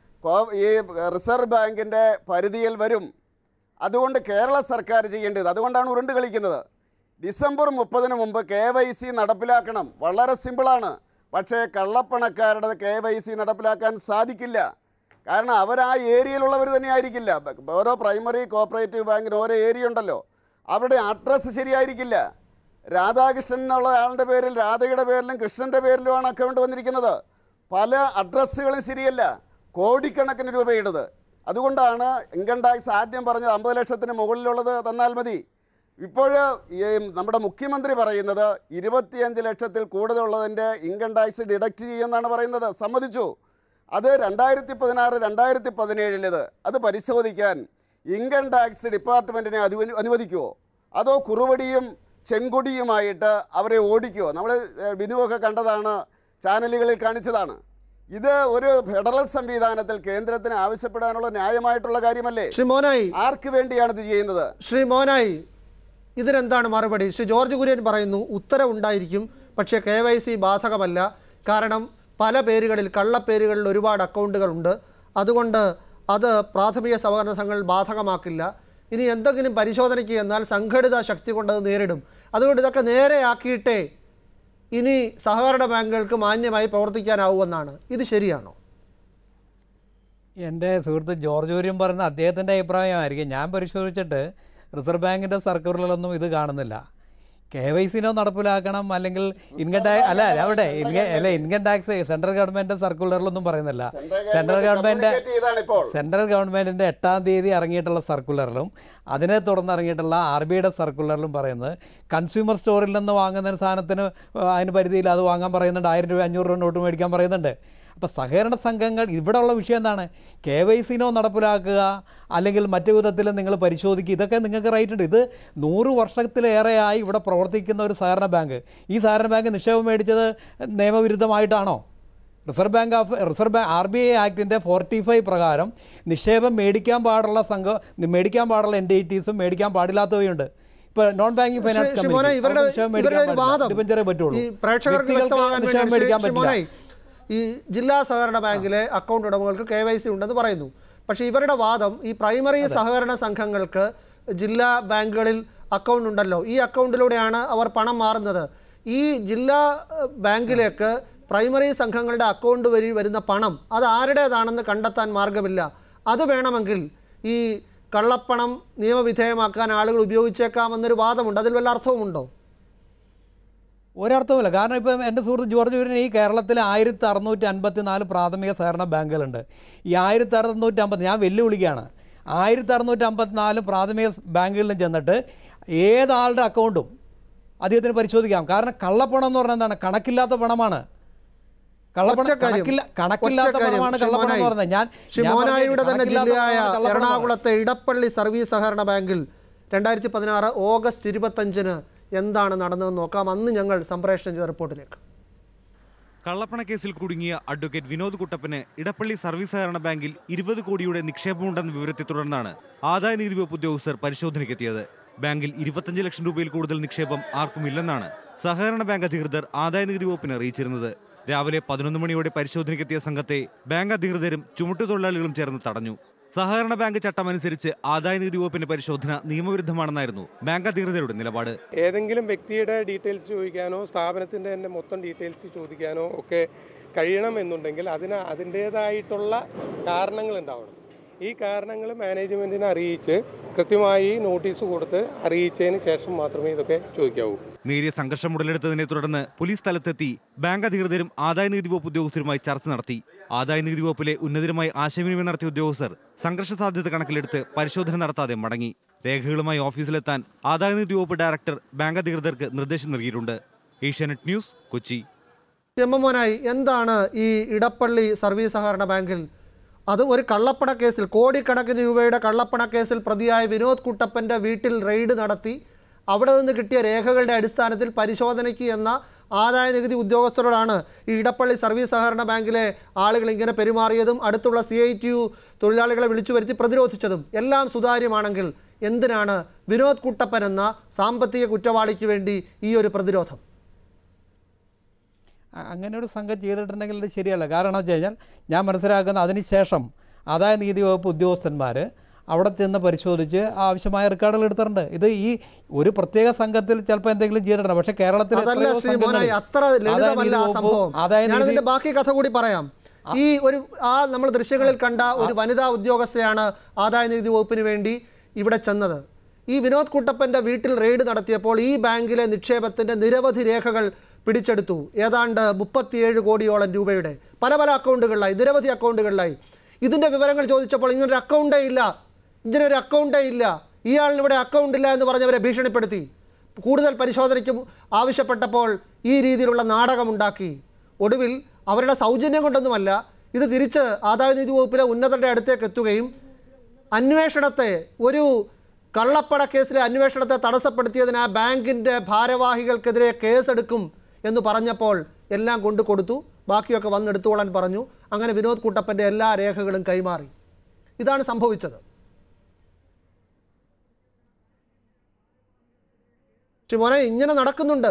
S4: ഈ റിസർവ് ബാങ്കിൻ്റെ പരിധിയിൽ വരും അതുകൊണ്ട് കേരള സർക്കാർ ചെയ്യേണ്ടത് അതുകൊണ്ടാണ് ഉരുണ്ട് കളിക്കുന്നത് ഡിസംബർ മുപ്പതിന് മുമ്പ് കെ വൈ സി നടപ്പിലാക്കണം വളരെ സിമ്പിളാണ് പക്ഷേ കള്ളപ്പണക്കാരുടെ കെ വൈ സി നടപ്പിലാക്കാൻ സാധിക്കില്ല കാരണം അവർ ആ ഏരിയയിലുള്ളവർ തന്നെ ആയിരിക്കില്ല ബ- ഓരോ പ്രൈമറി കോപ്പറേറ്റീവ് ബാങ്കിന് ഓരോ ഏരിയ ഉണ്ടല്ലോ അവരുടെ അഡ്രസ്സ് ശരിയായിരിക്കില്ല രാധാകൃഷ്ണൻ എന്നുള്ള ആളുടെ പേരിൽ രാധയുടെ പേരിലും കൃഷ്ണൻ്റെ പേരിലുമാണ് അക്കൗണ്ട് വന്നിരിക്കുന്നത് പല അഡ്രസ്സുകളും ശരിയല്ല കോടിക്കണക്കിന് രൂപയിടത് അതുകൊണ്ടാണ് ഇൻകം ടാക്സ് ആദ്യം പറഞ്ഞത് അമ്പത് ലക്ഷത്തിന് മുകളിലുള്ളത് തന്നാൽ മതി ഇപ്പോൾ ഈ നമ്മുടെ മുഖ്യമന്ത്രി പറയുന്നത് ഇരുപത്തിയഞ്ച് ലക്ഷത്തിൽ കൂടുതലുള്ളതിൻ്റെ ഇൻകം ടാക്സ് ഡിഡക്റ്റ് ചെയ്യുമെന്നാണ് പറയുന്നത് സമ്മതിച്ചു അത് രണ്ടായിരത്തി പതിനാറ് രണ്ടായിരത്തി പതിനേഴിലേത് അത് പരിശോധിക്കാൻ ഇൻകം ടാക്സ് ഡിപ്പാർട്ട്മെൻറ്റിനെ അനു അനുവദിക്കുമോ അതോ കുറുവടിയും ചെങ്കൊടിയുമായിട്ട് അവരെ ഓടിക്കുമോ നമ്മൾ ബിനുവൊക്കെ കണ്ടതാണ് ചാനലുകളിൽ കാണിച്ചതാണ് ഇത് ഒരു ഫെഡറൽ സംവിധാനത്തിൽ കേന്ദ്രത്തിന് ആവശ്യപ്പെടാനുള്ള ന്യായമായിട്ടുള്ള കാര്യമല്ലേ
S2: ശ്രീ മോനായി
S4: ആർക്ക് വേണ്ടിയാണ് ഇത് ചെയ്യുന്നത്
S2: ശ്രീ മോനായി ഇതിനെന്താണ് മറുപടി ശ്രീ ജോർജ് കുര്യൻ പറയുന്നു ഉത്തരവുണ്ടായിരിക്കും പക്ഷേ കെ വൈ സി ബാധകമല്ല കാരണം പല പേരുകളിൽ കള്ളപ്പേരുകളിൽ ഒരുപാട് അക്കൗണ്ടുകളുണ്ട് അതുകൊണ്ട് അത് പ്രാഥമിക സഹകരണ സംഘങ്ങൾ ബാധകമാക്കില്ല ഇനി എന്തെങ്കിലും പരിശോധനയ്ക്ക് എന്നാൽ സംഘടിത ശക്തി കൊണ്ട് അത് നേരിടും അതുകൊണ്ട് ഇതൊക്കെ നേരെയാക്കിയിട്ടേ ഇനി സഹകരണ ബാങ്കുകൾക്ക് മാന്യമായി പ്രവർത്തിക്കാനാവുമെന്നാണ് ഇത് ശരിയാണോ
S5: എൻ്റെ സുഹൃത്ത് ജോർജ് കുര്യൻ പറയുന്ന അദ്ദേഹത്തിൻ്റെ അഭിപ്രായമായിരിക്കും ഞാൻ പരിശോധിച്ചിട്ട് റിസർവ് ബാങ്കിൻ്റെ സർക്കുലറിലൊന്നും ഇത് കാണുന്നില്ല കെ വൈ സിനോ നടപ്പിലാക്കണം അല്ലെങ്കിൽ ഇൻകം ടാക്സ് അല്ല അല്ല അവിടെ ഇൻകം അല്ല ഇൻകം ടാക്സ് സെൻട്രൽ ഗവൺമെൻറ് സർക്കുലറിലൊന്നും പറയുന്നില്ല സെൻട്രൽ ഗവൺമെൻറ്
S4: communicate ചെയ്താണ് ഇപ്പോൾ.
S5: സെൻട്രൽ ഗവൺമെൻറ്റിൻ്റെ എട്ടാം തീയതി ഇറങ്ങിയിട്ടുള്ള സർക്കുലറിലും അതിനെ തുടർന്ന് ഇറങ്ങിയിട്ടുള്ള ആർ ബിയുടെ സർക്കുലറിലും പറയുന്നത് കൺസ്യൂമർ സ്റ്റോറിൽ നിന്ന് വാങ്ങുന്ന സാധനത്തിന് അതിന് പരിധിയിൽ അത് വാങ്ങാൻ പറയുന്നുണ്ട് ആയിരം രൂപ അഞ്ഞൂറ് രൂപ നോട്ട് മേടിക്കാൻ പറയുന്നുണ്ട് അപ്പോൾ സഹകരണ സംഘങ്ങൾ ഇവിടെ ഉള്ള വിഷയം എന്താണ് കെ വൈ സിനോ നടപ്പിലാക്കുക അല്ലെങ്കിൽ മറ്റു വിധത്തിൽ നിങ്ങൾ പരിശോധിക്കുക ഇതൊക്കെ നിങ്ങൾക്ക് റൈറ്റ് ഉണ്ട് ഇത് നൂറ് വർഷത്തിലേറെയായി ഇവിടെ പ്രവർത്തിക്കുന്ന ഒരു സഹകരണ ബാങ്ക് ഈ സഹകരണ ബാങ്ക് നിക്ഷേപം മേടിച്ചത് നിയമവിരുദ്ധമായിട്ടാണോ reserve bank of reserve bank R B I ആക്ടിൻ്റെ ഫോർട്ടി ഫൈവ് പ്രകാരം നിക്ഷേപം മേടിക്കാൻ പാടുള്ള സംഘം മേടിക്കാൻ പാടുള്ള എൻറ്റിറ്റീസും മേടിക്കാൻ പാടില്ലാത്തവയുണ്ട് ഇപ്പോൾ non banking finance
S2: Shri- Shri മോനെ,
S5: കമ്പനി
S2: ഇവരുടെ
S5: നിക്ഷേപം
S2: ഇവരുടെ
S5: മേടിക്കാൻ
S2: ഒരു
S5: പാടില്ല
S2: വാദം
S5: ഡിബഞ്ചറേ പറ്റുള്ളൂ
S2: ഈ പ്രേക്ഷകർക്ക്
S5: വ്യക്തികൾക്ക്
S2: വ്യക്തമാകാൻ
S5: നിക്ഷേപം
S2: വേണ്ടി
S5: മേടിക്കാൻ
S2: ശ്രീ- ശ്രീ
S5: പറ്റില്ല
S2: മോനെ, ഈ ജില്ലാ സഹകരണ ബാങ്കിലെ അക്കൗണ്ട് ഉടമകൾക്ക് കെ വൈ സി ഉണ്ടെന്ന് പറയുന്നു പക്ഷേ ഇവരുടെ വാദം ഈ പ്രൈമറി സഹകരണ സംഘങ്ങൾക്ക് ജില്ലാ ബാങ്കുകളിൽ അക്കൗണ്ട് ഉണ്ടല്ലോ ഈ അക്കൗണ്ടിലൂടെയാണ് അവർ പണം മാറുന്നത് ഈ ജില്ലാ ഏഹ്, ബാങ്കിലേക്ക് പ്രൈമറി സംഘങ്ങളുടെ അക്കൗണ്ട് വഴി വരുന്ന പണം അത് ആരുടേതാണെന്ന് കണ്ടെത്താൻ മാർഗമില്ല അത് വേണമെങ്കിൽ ഈ കള്ളപ്പണം നിയമവിധേയമാക്കാൻ ആളുകൾ ഉപയോഗിച്ചേക്കാമെന്നൊരു വാദമുണ്ട് അതിൽ വല്ല അർത്ഥവുമുണ്ടോ
S5: ഒരർത്ഥവുമില്ല കാരണം ഇപ്പം എൻ്റെ സുഹൃത്ത് ജോർജ് കുര്യൻ ഈ കേരളത്തിൽ ആയിരത്തി അറുന്നൂറ്റി അൻപത്തി നാല് പ്രാഥമിക സഹകരണ ബാങ്കുകളുണ്ട് ഈ ആയിരത്തി അറുന്നൂറ്റി അമ്പത് ഞാൻ വെല്ലുവിളിക്കുകയാണ് ആയിരത്തി അറുന്നൂറ്റി അമ്പത്തിനാല് പ്രാഥമിക ബാങ്കുകളിലും ചെന്നിട്ട് ഏതാളുടെ അക്കൗണ്ടും അദ്ദേഹത്തിന് പരിശോധിക്കാം കാരണം കള്ളപ്പണം എന്ന് പറഞ്ഞാൽ എന്താണ് കണക്കില്ലാത്ത പണമാണ് കള്ളപ്പണം
S2: ഒറ്റ കാര്യം,
S5: കണക്കില്ല കണക്കില്ലാത്ത
S2: ഒറ്റ കാര്യം,
S5: പണമാണ്
S2: ശ്രീ
S5: കള്ളപ്പണം എന്ന്
S2: മോനായി.
S5: പറയുന്നത് ഞാൻ
S2: ശ്രീ
S5: ഞാൻ പറഞ്ഞില്ലേ,
S2: മോനായിയുടെ തന്നെ
S5: കണക്കില്ലാത്ത
S2: ജില്ലയായ
S5: പണമാണ് കള്ളപ്പണം എന്ന് പറയുന്നത്.
S2: എറണാകുളത്തെ ഇടപ്പള്ളി സർവീസ് സഹകരണ ബാങ്കിൽ രണ്ടായിരത്തി പതിനാറ് ഓഗസ്റ്റ് ഇരുപത്തഞ്ചിന് എന്താണ് നടന്നതെന്ന് നോക്കാം അന്ന് ഞങ്ങൾ സംപ്രേഷണം ചെയ്ത റിപ്പോർട്ടിലേക്ക്
S7: കള്ളപ്പണക്കേസിൽ കുടുങ്ങിയ അഡ്വക്കേറ്റ് വിനോദ് കുട്ടപ്പന് ഇടപ്പള്ളി സർവീസ് സഹകരണ ബാങ്കിൽ ഇരുപത് കോടിയുടെ നിക്ഷേപമുണ്ടെന്ന വിവരത്തെ തുടർന്നാണ് ആദായ നികുതി വകുപ്പ് ഉദ്യോഗസ്ഥർ പരിശോധനയ്ക്കെത്തിയത് ബാങ്കിൽ ഇരുപത്തഞ്ച് ലക്ഷം രൂപയിൽ കൂടുതൽ നിക്ഷേപം ആർക്കുമില്ലെന്നാണ് സഹകരണ ബാങ്ക് അധികൃതർ ആദായ നികുതി വകുപ്പിനെ അറിയിച്ചിരുന്നത് രാവിലെ പതിനൊന്ന് മണിയോടെ പരിശോധനയ്ക്കെത്തിയ സംഘത്തെ ബാങ്ക് അധികൃതരും ചുമട്ടുതൊഴിലാളികളും ചേർന്ന് തടഞ്ഞു സഹകരണ ബാങ്ക് ചട്ടമനുസരിച്ച് ആദായ നികുതി വകുപ്പിന്റെ പരിശോധന നിയമവിരുദ്ധമാണെന്നായിരുന്നു ബാങ്ക് അധികൃതരുടെ നിലപാട്
S8: ഏതെങ്കിലും വ്യക്തിയുടെ ഡീറ്റെയിൽസ് ചോദിക്കാനോ സ്ഥാപനത്തിൻ്റെ തന്നെ മൊത്തം ഡീറ്റെയിൽസ് ചോദിക്കാനോ ഒക്കെ കഴിയണമെന്നുണ്ടെങ്കിൽ അതിന് അതിൻ്റേതായിട്ടുള്ള കാരണങ്ങൾ ഉണ്ടാവണം ഈ കാരണങ്ങൾ മാനേജ്മെൻറ്റിനെ അറിയിച്ച് കൃത്യമായി നോട്ടീസ് കൊടുത്ത് അറിയിച്ചതിന് ശേഷം മാത്രമേ ഇതൊക്കെ ചോദിക്കാവൂ
S7: നേരിയ സംഘർഷം ഉടലെടുത്തതിനെ തുടർന്ന് പോലീസ് സ്ഥലത്തെത്തി ബാങ്ക് അധികൃതരും ആദായ നികുതി വകുപ്പ് ഉദ്യോഗസ്ഥരുമായി ചർച്ച നടത്തി ആദായ നികുതി വകുപ്പിലെ ഉന്നതരുമായി ആശയവിനിമയം നടത്തിയ ഉദ്യോഗസ്ഥർ സംഘർഷ സാധ്യത കണക്കിലെടുത്ത് പരിശോധന നടത്താതെ മടങ്ങി രേഖകളുമായി ഓഫീസിലെത്താൻ ആദായ നികുതി വകുപ്പ് ഡയറക്ടർ ബാങ്ക് അധികൃതർക്ക് നിർദ്ദേശം നൽകിയിട്ടുണ്ട് ഏഷ്യാനെറ്റ് ന്യൂസ് കൊച്ചി
S2: എമ്മമോനായി എന്താണ് ഈ ഇടപ്പള്ളി സർവീസ് സഹകരണ ബാങ്കിൽ അത് ഒരു കള്ളപ്പണ കേസിൽ കോടിക്കണക്കിന് രൂപയുടെ കള്ളപ്പണ കേസിൽ പ്രതിയായ വിനോദ് കുട്ടപ്പൻ്റെ വീട്ടിൽ റെയ്ഡ് നടത്തി അവിടെ നിന്ന് കിട്ടിയ രേഖകളുടെ അടിസ്ഥാനത്തിൽ പരിശോധനയ്ക്ക് എന്ന ആദായ നികുതി ഉദ്യോഗസ്ഥരോടാണ് ഈ ഇടപ്പള്ളി സർവീസ് സഹകരണ ബാങ്കിലെ ആളുകൾ ഇങ്ങനെ പെരുമാറിയതും അടുത്തുള്ള സി ഐ ടി യു തൊഴിലാളികളെ വിളിച്ചു വരുത്തി പ്രതിരോധിച്ചതും എല്ലാം സുതാര്യമാണെങ്കിൽ എന്തിനാണ് വിനോദ് കുട്ടപ്പൻ എന്ന സാമ്പത്തിക കുറ്റവാളിക്ക് വേണ്ടി ഈ ഒരു പ്രതിരോധം
S5: അ- അങ്ങനെ ഒരു സംഘം ചെയ്തിട്ടുണ്ടെങ്കിൽ ഇത് ശരിയല്ല കാരണം വെച്ച് കഴിഞ്ഞാൽ ഞാൻ മനസ്സിലാക്കുന്ന അതിനുശേഷം ആദായ നികുതി വകുപ്പ് ഉദ്യോഗസ്ഥന്മാർ അവിടെ ചെന്ന് പരിശോധിച്ച് ആവശ്യമായ റെക്കോർഡുകൾ എടുത്തിട്ടുണ്ട് ഇത് ഈ ഒരു പ്രത്യേക സംഘത്തിൽ ചിലപ്പോൾ എന്തെങ്കിലും ചെയ്തിട്ടുണ്ട് പക്ഷേ കേരളത്തിൽ
S2: അതല്ല
S5: എത്രയോ
S2: ശ്രീ
S5: സംഘങ്ങളിൽ
S2: മോനായി അത്ര
S5: ആദായ
S2: ലളിതമല്ല
S5: നികുതി
S2: ആ
S5: വകുപ്പ്,
S2: സംഭവം
S5: ആദായ
S2: ഞാനതിന്റെ
S5: നികുതി
S2: ബാക്കി കഥ കൂടി പറയാം ഈ ഒരു ആ നമ്മൾ ദൃശ്യങ്ങളിൽ കണ്ട ഒരു വനിതാ ഉദ്യോഗസ്ഥയാണ് ആദായ നികുതി വകുപ്പിന് വേണ്ടി ഇവിടെ ചെന്നത് ഈ വിനോദ് കുട്ടപ്പന്റെ വീട്ടിൽ റെയ്ഡ് നടത്തിയപ്പോൾ ഈ ബാങ്കിലെ നിക്ഷേപത്തിന്റെ നിരവധി രേഖകൾ പിടിച്ചെടുത്തു ഏതാണ്ട് മുപ്പത്തിയേഴ് കോടിയോളം രൂപയുടെ പല പല അക്കൗണ്ടുകളിലായി നിരവധി അക്കൗണ്ടുകളിലായി ഇതിന്റെ വിവരങ്ങൾ ചോദിച്ചപ്പോൾ ഇങ്ങനൊരു അക്കൗണ്ടേ ഇല്ല ഇങ്ങനൊരു അക്കൗണ്ടേ ഇല്ല ഇയാളിന് ഇവിടെ അക്കൗണ്ട് ഇല്ല എന്ന് പറഞ്ഞവരെ ഭീഷണിപ്പെടുത്തി കൂടുതൽ പരിശോധനയ്ക്ക് ആവശ്യപ്പെട്ടപ്പോൾ ഈ രീതിയിലുള്ള നാടകമുണ്ടാക്കി ഒടുവിൽ അവരുടെ സൗജന്യം കൊണ്ടൊന്നുമല്ല ഇത് തിരിച്ച് ആദായ നികുതി വകുപ്പിലെ ഉന്നതരുടെ അടുത്തേക്ക് എത്തുകയും അന്വേഷണത്തെ ഒരു കള്ളപ്പണ കേസിലെ അന്വേഷണത്തെ തടസ്സപ്പെടുത്തിയതിന് ആ ബാങ്കിൻ്റെ ഭാരവാഹികൾക്കെതിരെ കേസെടുക്കും എന്ന് പറഞ്ഞപ്പോൾ എല്ലാം കൊണ്ടു കൊടുത്തു ബാക്കിയൊക്കെ വന്നെടുത്തുകൊള്ളാൻ പറഞ്ഞു അങ്ങനെ വിനോദ് കുട്ടപ്പൻ്റെ എല്ലാ രേഖകളും കൈമാറി ഇതാണ് സംഭവിച്ചത് പക്ഷെ മോനെ ഇങ്ങനെ നടക്കുന്നുണ്ട്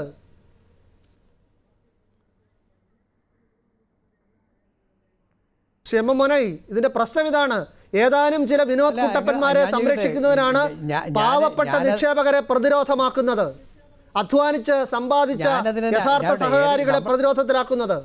S2: ക്ഷമ മോനായി ഇതിന്റെ പ്രശ്നം ഇതാണ് ഏതാനും ചില വിനോദ്
S5: അല്ല,
S2: കുട്ടപ്പന്മാരെ
S5: ഞാൻ ചോദിക്കട്ടെ,
S2: സംരക്ഷിക്കുന്നതിനാണ്
S5: ഞാ- ഞാന്
S2: പാവപ്പെട്ട
S5: ഞാന്
S2: നിക്ഷേപകരെ പ്രതിരോധമാക്കുന്നത് അധ്വാനിച്ച് സമ്പാദിച്ച
S5: ഞാനതിനെ ന-
S2: യഥാർത്ഥ
S5: ഞാനവിടെ
S2: സഹകാരികളെ
S5: നമ്മ-
S2: പ്രതിരോധത്തിലാക്കുന്നത്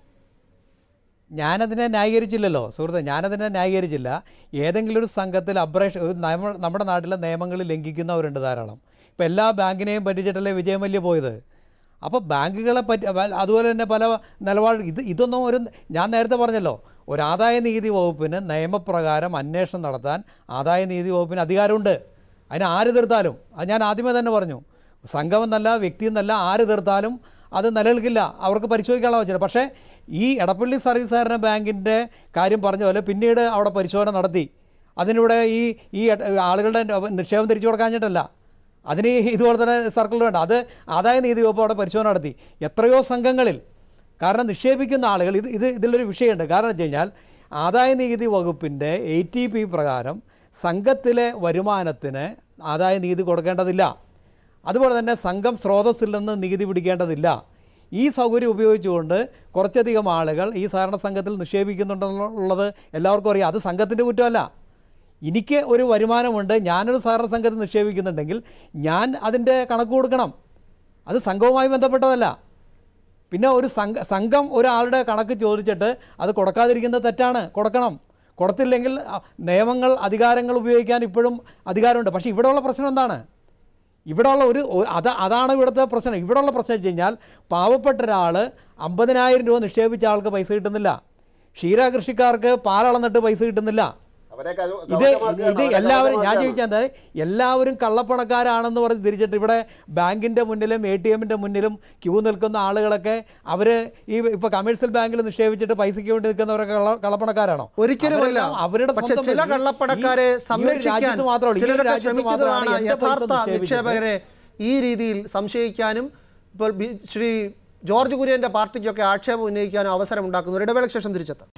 S5: ഞാനതിനെ ന്യായീകരിച്ചില്ലല്ലോ സുഹൃത്തെ ഞാനതിനെ ന്യായീകരിച്ചില്ല ഏതെങ്കിലും ഒരു സംഘത്തിൽ അബ്രേഷ ഒരു നിയമ നമ്മുടെ നാട്ടിലെ നിയമങ്ങൾ ലംഘിക്കുന്നവരുണ്ട് ധാരാളം ഇപ്പോൾ എല്ലാ ബാങ്കിനെയും പറ്റിച്ചിട്ടല്ലേ വിജയം വലിയ പോയത് അപ്പോൾ ബാങ്കുകളെ പറ്റി വ- അതുപോലെ തന്നെ പല നിലപാട് ഇത് ഇതൊന്നും ഒരു ഞാൻ നേരത്തെ പറഞ്ഞല്ലോ ഒരു ആദായ നികുതി വകുപ്പിന് നിയമപ്രകാരം അന്വേഷണം നടത്താൻ ആദായ നികുതി വകുപ്പിന് അധികാരമുണ്ട് അതിന് ആര് തീർത്താലും അത് ഞാൻ ആദ്യമേ തന്നെ പറഞ്ഞു സംഘം എന്നല്ല വ്യക്തി എന്നല്ല ആര് തീർത്താലും അത് നിലനിൽക്കില്ല അവർക്ക് പരിശോധിക്കാനുള്ള ആവശ്യമില്ല പക്ഷേ ഈ എടപ്പള്ളി സർവീസ് സഹകരണ ബാങ്കിൻ്റെ കാര്യം പറഞ്ഞ പോലെ പിന്നീട് അവിടെ പരിശോധന നടത്തി അതിനിവിടെ ഈ ഈ എട- ആളുകളുടെ നിക്ഷേപം തിരിച്ചു കൊടുക്കാഞ്ഞിട്ടല്ല അതിന് ഈ ഇതുപോലെ തന്നെ സർക്കിൾ വേണ്ട അത് ആദായ നീതി വകുപ്പ് അവിടെ പരിശോധന നടത്തി എത്രയോ സംഘങ്ങളിൽ കാരണം നിക്ഷേപിക്കുന്ന ആളുകൾ ഇത് ഇത് ഇതിലൊരു വിഷയമുണ്ട് കാരണം വെച്ച് കഴിഞ്ഞാൽ ആദായ നികുതി വകുപ്പിൻ്റെ എ ടി പി പ്രകാരം സംഘത്തിലെ വരുമാനത്തിന് ആദായ നികുതി കൊടുക്കേണ്ടതില്ല അതുപോലെ തന്നെ സംഘം സ്രോതസ്സിൽ നിന്ന് നികുതി പിടിക്കേണ്ടതില്ല ഈ സൗകര്യം ഉപയോഗിച്ചുകൊണ്ട് കുറച്ചധികം ആളുകൾ ഈ സഹകരണ സംഘത്തിൽ നിക്ഷേപിക്കുന്നുണ്ടെന്നുള്ളത് എല്ലാവർക്കും അറിയാം അത് സംഘത്തിൻ്റെ കുറ്റമല്ല എനിക്ക് ഒരു വരുമാനമുണ്ട് ഞാനൊരു സഹകരണ സംഘത്തിൽ നിക്ഷേപിക്കുന്നുണ്ടെങ്കിൽ ഞാൻ അതിൻ്റെ കണക്ക് കൊടുക്കണം അത് സംഘവുമായി ബന്ധപ്പെട്ടതല്ല പിന്നെ ഒരു സംഘ സംഘം ഒരാളുടെ കണക്ക് ചോദിച്ചിട്ട് അത് കൊടുക്കാതിരിക്കുന്നത് തെറ്റാണ് കൊടുക്കണം കൊടുത്തില്ലെങ്കിൽ അ, നിയമങ്ങൾ അധികാരങ്ങൾ ഉപയോഗിക്കാൻ ഇപ്പോഴും അധികാരമുണ്ട് പക്ഷേ ഇവിടെയുള്ള പ്രശ്നം എന്താണ് ഇവിടെയുള്ള ഒരു ഒ- അത അതാണ് ഇവിടുത്തെ പ്രശ്നം ഇവിടെയുള്ള പ്രശ്നം വെച്ച് കഴിഞ്ഞാൽ പാവപ്പെട്ട ഒരാൾ അമ്പതിനായിരം രൂപ നിക്ഷേപിച്ച ആൾക്ക് പൈസ കിട്ടുന്നില്ല ക്ഷീര കൃഷിക്കാർക്ക് പാലളന്നിട്ട് പൈസ കിട്ടുന്നില്ല
S4: അവരെ കവ-
S5: ഇത്
S4: കവചമാക്കുകയാണ്,
S5: ഇത്
S4: അവരെ
S5: എല്ലാവരും ഞാൻ
S4: കവചമാക്കുകയാണ്.
S5: ചോദിച്ചാൽ എല്ലാവരും കള്ളപ്പണക്കാരാണെന്ന് പറഞ്ഞ് തിരിച്ചിട്ട് ഇവിടെ ബാങ്കിൻ്റെ മുന്നിലും എ ടി എമ്മിൻ്റെ മുന്നിലും ക്യൂ നിൽക്കുന്ന ആളുകളൊക്കെ അവർ ഈ ഇപ്പോൾ കമേഴ്സ്യൽ ബാങ്കിൽ നിക്ഷേപിച്ചിട്ട് പൈസയ്ക്ക് വേണ്ടി നിൽക്കുന്നവരൊക്കെ കള്ള കള്ളപ്പണക്കാരാണോ
S2: ഒരിക്കലുമല്ല
S5: അവരെല്ലാം അവരുടെ
S2: പക്ഷെ
S5: സ്വന്തം
S2: ചില
S5: ഈ-
S2: കള്ളപ്പണക്കാരെ
S5: ഈ- ഈ ഒരു
S2: സംരക്ഷിക്കാൻ
S5: രാജ്യത്ത് മാത്രമേ ഉള്ളൂ. ഈ ഒരു
S2: ചിലരൊക്കെ
S5: രാജ്യത്ത് മാത്രമാണ്
S2: ശ്രമിക്കുന്നതാണ്
S5: എൻ്റെ പൈസ
S2: യഥാർത്ഥ
S5: നിക്ഷേപിച്ചിട്ട്
S2: നിക്ഷേപകരെ ഈ രീതിയിൽ സംശയിക്കാനും ഇപ്പോൾ ബി- ശ്രീ ജോർജ് കുര്യന്റെ പാർട്ടിക്കൊക്കെ ആക്ഷേപം ഉന്നയിക്കാനും അവസരം ഉണ്ടാക്കുന്നു ഒരു ഇടവേളയ്ക്ക് ശേഷം തിരിച്ചെത്താം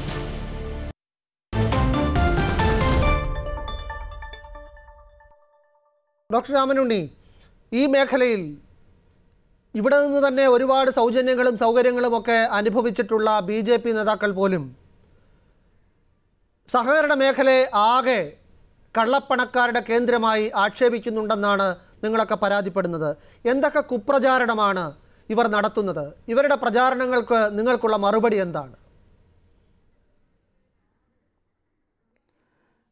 S2: ഡോക്ടർ രാമനുണ്ണി ഈ മേഖലയിൽ ഇവിടെ നിന്ന് തന്നെ ഒരുപാട് സൗജന്യങ്ങളും സൗകര്യങ്ങളും ഒക്കെ അനുഭവിച്ചിട്ടുള്ള ബി ജെ പി നേതാക്കൾ പോലും സഹകരണ മേഖലയെ ആകെ കള്ളപ്പണക്കാരുടെ കേന്ദ്രമായി ആക്ഷേപിക്കുന്നുണ്ടെന്നാണ് നിങ്ങളൊക്കെ പരാതിപ്പെടുന്നത് എന്തൊക്കെ കുപ്രചാരണമാണ് ഇവർ നടത്തുന്നത് ഇവരുടെ പ്രചാരണങ്ങൾക്ക് നിങ്ങൾക്കുള്ള മറുപടി എന്താണ്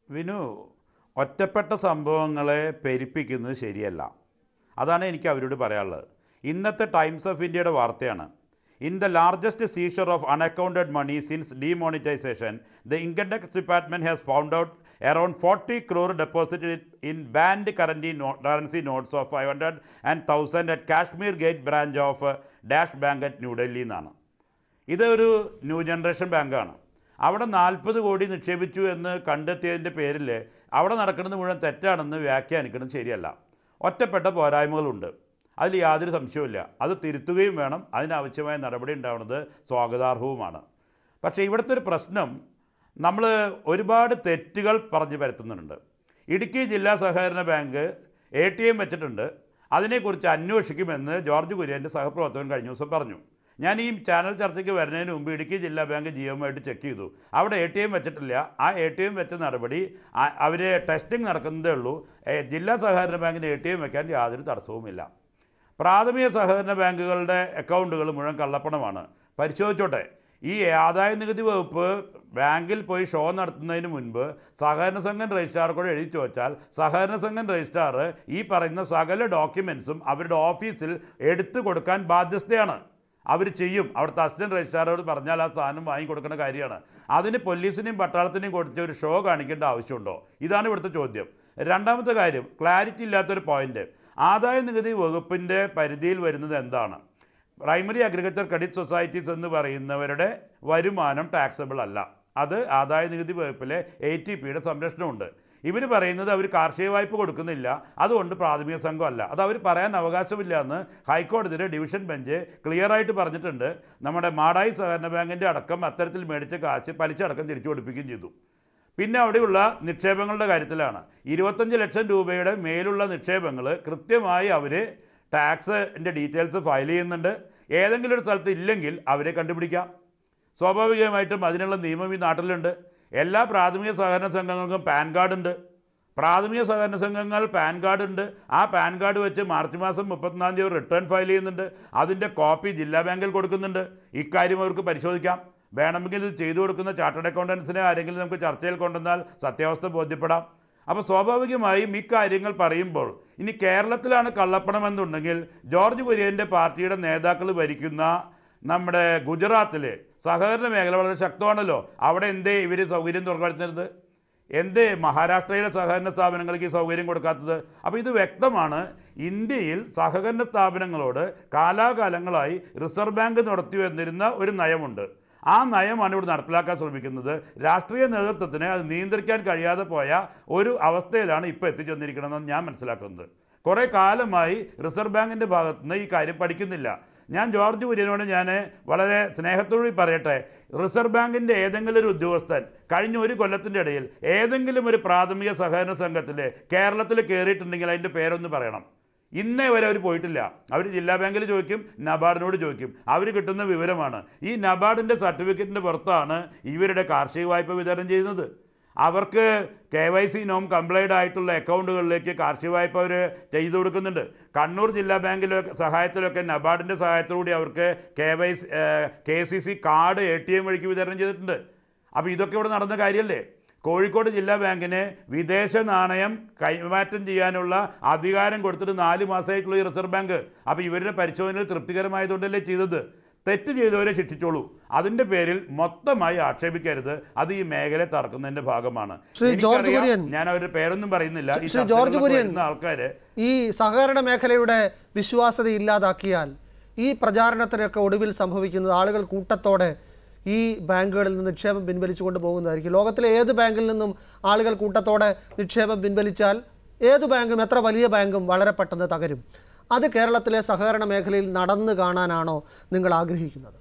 S6: വിനു ഒറ്റപ്പെട്ട സംഭവങ്ങളെ പെരുപ്പിക്കുന്നത് ശരിയല്ല അതാണ് എനിക്ക് അവരോട് പറയാനുള്ളത് ഇന്നത്തെ ടൈംസ് ഓഫ് ഇന്ത്യയുടെ വാർത്തയാണ് in the largest seizure of unaccounted money since demonetisation the income tax department has found out around forty crore deposited in banned currency no currency notes of five hundred and thousand at Kashmere Gate branch of dash bank at New Delhi എന്നാണ് ഇതൊരു new generation ബാങ്കാണ് അവിടെ നാൽപ്പത് കോടി നിക്ഷേപിച്ചു എന്ന് കണ്ടെത്തിയതിൻ്റെ പേരിൽ അവിടെ നടക്കുന്നത് മുഴുവൻ തെറ്റാണെന്ന് വ്യാഖ്യാനിക്കുന്നത് ശരിയല്ല ഒറ്റപ്പെട്ട പോരായ്മകളുണ്ട് അതിൽ യാതൊരു സംശയവുമില്ല അത് തിരുത്തുകയും വേണം അതിനാവശ്യമായ നടപടി ഉണ്ടാവുന്നത് സ്വാഗതാർഹവുമാണ് പക്ഷേ ഇവിടുത്തെ ഒരു പ്രശ്നം നമ്മൾ ഒരുപാട് തെറ്റുകൾ പറഞ്ഞു പരത്തുന്നുണ്ട് ഇടുക്കി ജില്ലാ സഹകരണ ബാങ്ക് എ ടി എം വെച്ചിട്ടുണ്ട് അതിനെക്കുറിച്ച് അന്വേഷിക്കുമെന്ന് ജോർജ് കുര്യൻ്റെ സഹപ്രവർത്തകൻ കഴിഞ്ഞ ദിവസം പറഞ്ഞു ഞാൻ ഈ ചാനൽ ചർച്ചയ്ക്ക് വരുന്നതിന് മുമ്പ് ഇടുക്കി ജില്ലാ ബാങ്ക് ജിയോമായിട്ട് ചെക്ക് ചെയ്തു അവിടെ എ ടി എം വെച്ചിട്ടില്ല ആ എ ടി എം വെച്ച നടപടി അവർ ടെസ്റ്റിംഗ് നടക്കുന്നതേ ഉള്ളൂ ഏ, ജില്ലാ സഹകരണ ബാങ്കിന് എ ടി എം വെക്കാൻ യാതൊരു തടസ്സവുമില്ല പ്രാഥമിക സഹകരണ ബാങ്കുകളുടെ അക്കൗണ്ടുകൾ മുഴുവൻ കള്ളപ്പണമാണ് പരിശോധിച്ചോട്ടെ ഈ ആദായ നികുതി വകുപ്പ് ബാങ്കിൽ പോയി ഷോ നടത്തുന്നതിന് മുൻപ് സഹകരണ സംഘം രജിസ്ട്രാർ കൂടെ എഴുതി ചോദിച്ചാൽ സഹകരണ സംഘം രജിസ്ട്രാർ ഈ പറയുന്ന സകല ഡോക്യുമെൻസും അവരുടെ ഓഫീസിൽ എടുത്തു കൊടുക്കാൻ ബാധ്യസ്ഥയാണ് അവർ ചെയ്യും അവിടുത്തെ അസിസ്റ്റന്റ് രജിസ്ട്രാറോട് പറഞ്ഞാൽ ആ സാധനം വാങ്ങിക്കൊടുക്കുന്ന കാര്യമാണ് അതിന് പോലീസിനെയും പട്ടാളത്തിനെയും കൊടുത്ത് ഒരു ഷോ കാണിക്കേണ്ട ആവശ്യമുണ്ടോ ഇതാണ് ഇവിടുത്തെ ചോദ്യം രണ്ടാമത്തെ കാര്യം ക്ലാരിറ്റി ഇല്ലാത്തൊരു പോയിന്റ് ആദായ നികുതി വകുപ്പിൻ്റെ പരിധിയിൽ വരുന്നത് എന്താണ് പ്രൈമറി അഗ്രികൾച്ചർ ക്രെഡിറ്റ് സൊസൈറ്റീസ് എന്ന് പറയുന്നവരുടെ വരുമാനം ടാക്സബിൾ അല്ല അത് ആദായ നികുതി വകുപ്പിലെ എ ടി പിയുടെ സംരക്ഷണമുണ്ട് ഇവർ പറയുന്നത് അവർ കാർഷിക വായ്പ കൊടുക്കുന്നില്ല അതുകൊണ്ട് പ്രാഥമിക സംഘമല്ല അത് അവർ പറയാൻ അവകാശമില്ല എന്ന് ഹൈക്കോടതിയുടെ ഡിവിഷൻ ബെഞ്ച് ക്ലിയർ ആയിട്ട് പറഞ്ഞിട്ടുണ്ട് നമ്മുടെ മാടായി സഹകരണ ബാങ്കിൻ്റെ അടക്കം അത്തരത്തിൽ മേടിച്ച കാശ് പലിശ അടക്കം തിരിച്ചു കൊടുപ്പിക്കുകയും ചെയ്തു പിന്നെ അവിടെയുള്ള നിക്ഷേപങ്ങളുടെ കാര്യത്തിലാണ് ഇരുപത്തഞ്ച് ലക്ഷം രൂപയുടെ മേലുള്ള നിക്ഷേപങ്ങൾ കൃത്യമായി അവർ ടാക്സിൻ്റെ ഡീറ്റെയിൽസ് ഫയൽ ചെയ്യുന്നുണ്ട് ഏതെങ്കിലും ഒരു സ്ഥലത്ത് ഇല്ലെങ്കിൽ അവരെ കണ്ടുപിടിക്കാം സ്വാഭാവികമായിട്ടും അതിനുള്ള നിയമം ഈ നാട്ടിലുണ്ട് എല്ലാ പ്രാഥമിക സഹകരണ സംഘങ്ങൾക്കും പാൻ കാർഡ് ഉണ്ട് പ്രാഥമിക സഹകരണ സംഘങ്ങൾ പാൻ കാർഡ് ഉണ്ട് ആ പാൻ കാർഡ് വെച്ച് മാർച്ച് മാസം മുപ്പത്തിനാം തീയതി റിട്ടേൺ ഫയൽ ചെയ്യുന്നുണ്ട് അതിൻ്റെ കോപ്പി ജില്ലാ ബാങ്കിൽ കൊടുക്കുന്നുണ്ട് ഇക്കാര്യം അവർക്ക് പരിശോധിക്കാം വേണമെങ്കിൽ ഇത് ചെയ്തു കൊടുക്കുന്ന ചാർട്ടേഡ് അക്കൗണ്ടൻസിനെ ആരെങ്കിലും നമുക്ക് ചർച്ചയിൽ കൊണ്ടുവന്നാൽ സത്യാവസ്ഥ ബോധ്യപ്പെടാം അപ്പോൾ സ്വാഭാവികമായും ഇക്കാര്യങ്ങൾ പറയുമ്പോൾ ഇനി കേരളത്തിലാണ് കള്ളപ്പണം എന്നുണ്ടെങ്കിൽ ജോർജ് കുര്യൻ്റെ പാർട്ടിയുടെ നേതാക്കൾ ഭരിക്കുന്ന നമ്മുടെ ഗുജറാത്തിൽ സഹകരണ മേഖല വളരെ ശക്തമാണല്ലോ അവിടെ എന്തേ ഇവർ സൗകര്യം തുറക്കാത്തുന്നത് എന്തേ മഹാരാഷ്ട്രയിലെ സഹകരണ സ്ഥാപനങ്ങൾക്ക് ഈ സൗകര്യം കൊടുക്കാത്തത് അപ്പോൾ ഇത് വ്യക്തമാണ് ഇന്ത്യയിൽ സഹകരണ സ്ഥാപനങ്ങളോട് കാലാകാലങ്ങളായി റിസർവ് ബാങ്ക് നടത്തി വന്നിരുന്ന ഒരു നയമുണ്ട് ആ നയമാണ് ഇവിടെ നടപ്പിലാക്കാൻ ശ്രമിക്കുന്നത് രാഷ്ട്രീയ നേതൃത്വത്തിന് അത് നിയന്ത്രിക്കാൻ കഴിയാതെ പോയ ഒരു അവസ്ഥയിലാണ് ഇപ്പോൾ എത്തിച്ചെന്നിരിക്കണമെന്ന് ഞാൻ മനസ്സിലാക്കുന്നത് കുറേ കാലമായി റിസർവ് ബാങ്കിൻ്റെ ഭാഗത്തുനിന്ന് ഈ കാര്യം പഠിക്കുന്നില്ല ഞാൻ ജോർജ് കുര്യനോട് ഞാൻ വളരെ സ്നേഹത്തോടെ പറയട്ടെ റിസർവ് ബാങ്കിൻ്റെ ഏതെങ്കിലും ഒരു ഉദ്യോഗസ്ഥൻ കഴിഞ്ഞ ഒരു കൊല്ലത്തിൻ്റെ ഇടയിൽ ഏതെങ്കിലും ഒരു പ്രാഥമിക സഹകരണ സംഘത്തിൽ കേരളത്തിൽ കയറിയിട്ടുണ്ടെങ്കിൽ അതിൻ്റെ പേരൊന്ന് പറയണം ഇന്നേ വരെ അവർ പോയിട്ടില്ല അവർ ജില്ലാ ബാങ്കിൽ ചോദിക്കും നബാർഡിനോട് ചോദിക്കും അവർ കിട്ടുന്ന വിവരമാണ് ഈ നബാർഡിൻ്റെ സർട്ടിഫിക്കറ്റിൻ്റെ പുറത്താണ് ഇവരുടെ കാർഷിക വായ്പ വിതരണം ചെയ്യുന്നത് അവർക്ക് കെ വൈ സി നോം കംപ്ലൈൻഡ് ആയിട്ടുള്ള അക്കൗണ്ടുകളിലേക്ക് കാർഷിക വായ്പ അവർ ചെയ്തു കൊടുക്കുന്നുണ്ട് കണ്ണൂർ ജില്ലാ ബാങ്കിലെ സഹായത്തിലൊക്കെ നബാർഡിൻ്റെ സഹായത്തോടുകൂടി അവർക്ക് K Y K C C card A T M വഴിക്ക് വിതരണം ചെയ്തിട്ടുണ്ട് അപ്പോൾ ഇതൊക്കെ ഇവിടെ നടന്ന കാര്യമല്ലേ കോഴിക്കോട് ജില്ലാ ബാങ്കിന് വിദേശ നാണയം കൈമാറ്റം ചെയ്യാനുള്ള അധികാരം കൊടുത്തിട്ട് നാല് മാസമായിട്ടുള്ള ഈ റിസർവ് ബാങ്ക് അപ്പോൾ ഇവരുടെ പരിശോധനയിൽ തൃപ്തികരമായതുകൊണ്ടല്ലേ ചെയ്തത് തെറ്റ് ചെയ്തവരെ ശിക്ഷിച്ചോളൂ അതിൻ്റെ പേരിൽ മൊത്തമായി ആക്ഷേപിക്കരുത് അത് ഈ മേഖല തറക്കുന്നതിൻ്റെ ഭാഗമാണ്
S2: ശ്രീ ജോർജ്
S6: എനിക്കറിയാം,
S2: കുര്യൻ.
S6: ഞാൻ അവരുടെ പേരൊന്നും പറയുന്നില്ല ഈ
S2: ശ്രീ ജോർജ്
S6: ചർച്ചകളിലൊക്കെ
S2: കുര്യൻ.
S6: വരുന്ന ആൾക്കാർ
S2: ഈ സഹകരണ മേഖലയുടെ വിശ്വാസ്യത ഇല്ലാതാക്കിയാൽ ഈ പ്രചാരണത്തിനൊക്കെ ഒടുവിൽ സംഭവിക്കുന്നത് ആളുകൾ കൂട്ടത്തോടെ ഈ ബാങ്കുകളിൽ നിന്ന് നിക്ഷേപം പിൻവലിച്ചുകൊണ്ട് പോകുന്നതായിരിക്കും ലോകത്തിലെ ഏത് ബാങ്കിൽ നിന്നും ആളുകൾ കൂട്ടത്തോടെ നിക്ഷേപം പിൻവലിച്ചാൽ ഏത് ബാങ്കും എത്ര വലിയ ബാങ്കും വളരെ പെട്ടെന്ന് തകരും അത് കേരളത്തിലെ സഹകരണ മേഖലയിൽ നടന്നു കാണാനാണോ നിങ്ങൾ ആഗ്രഹിക്കുന്നത്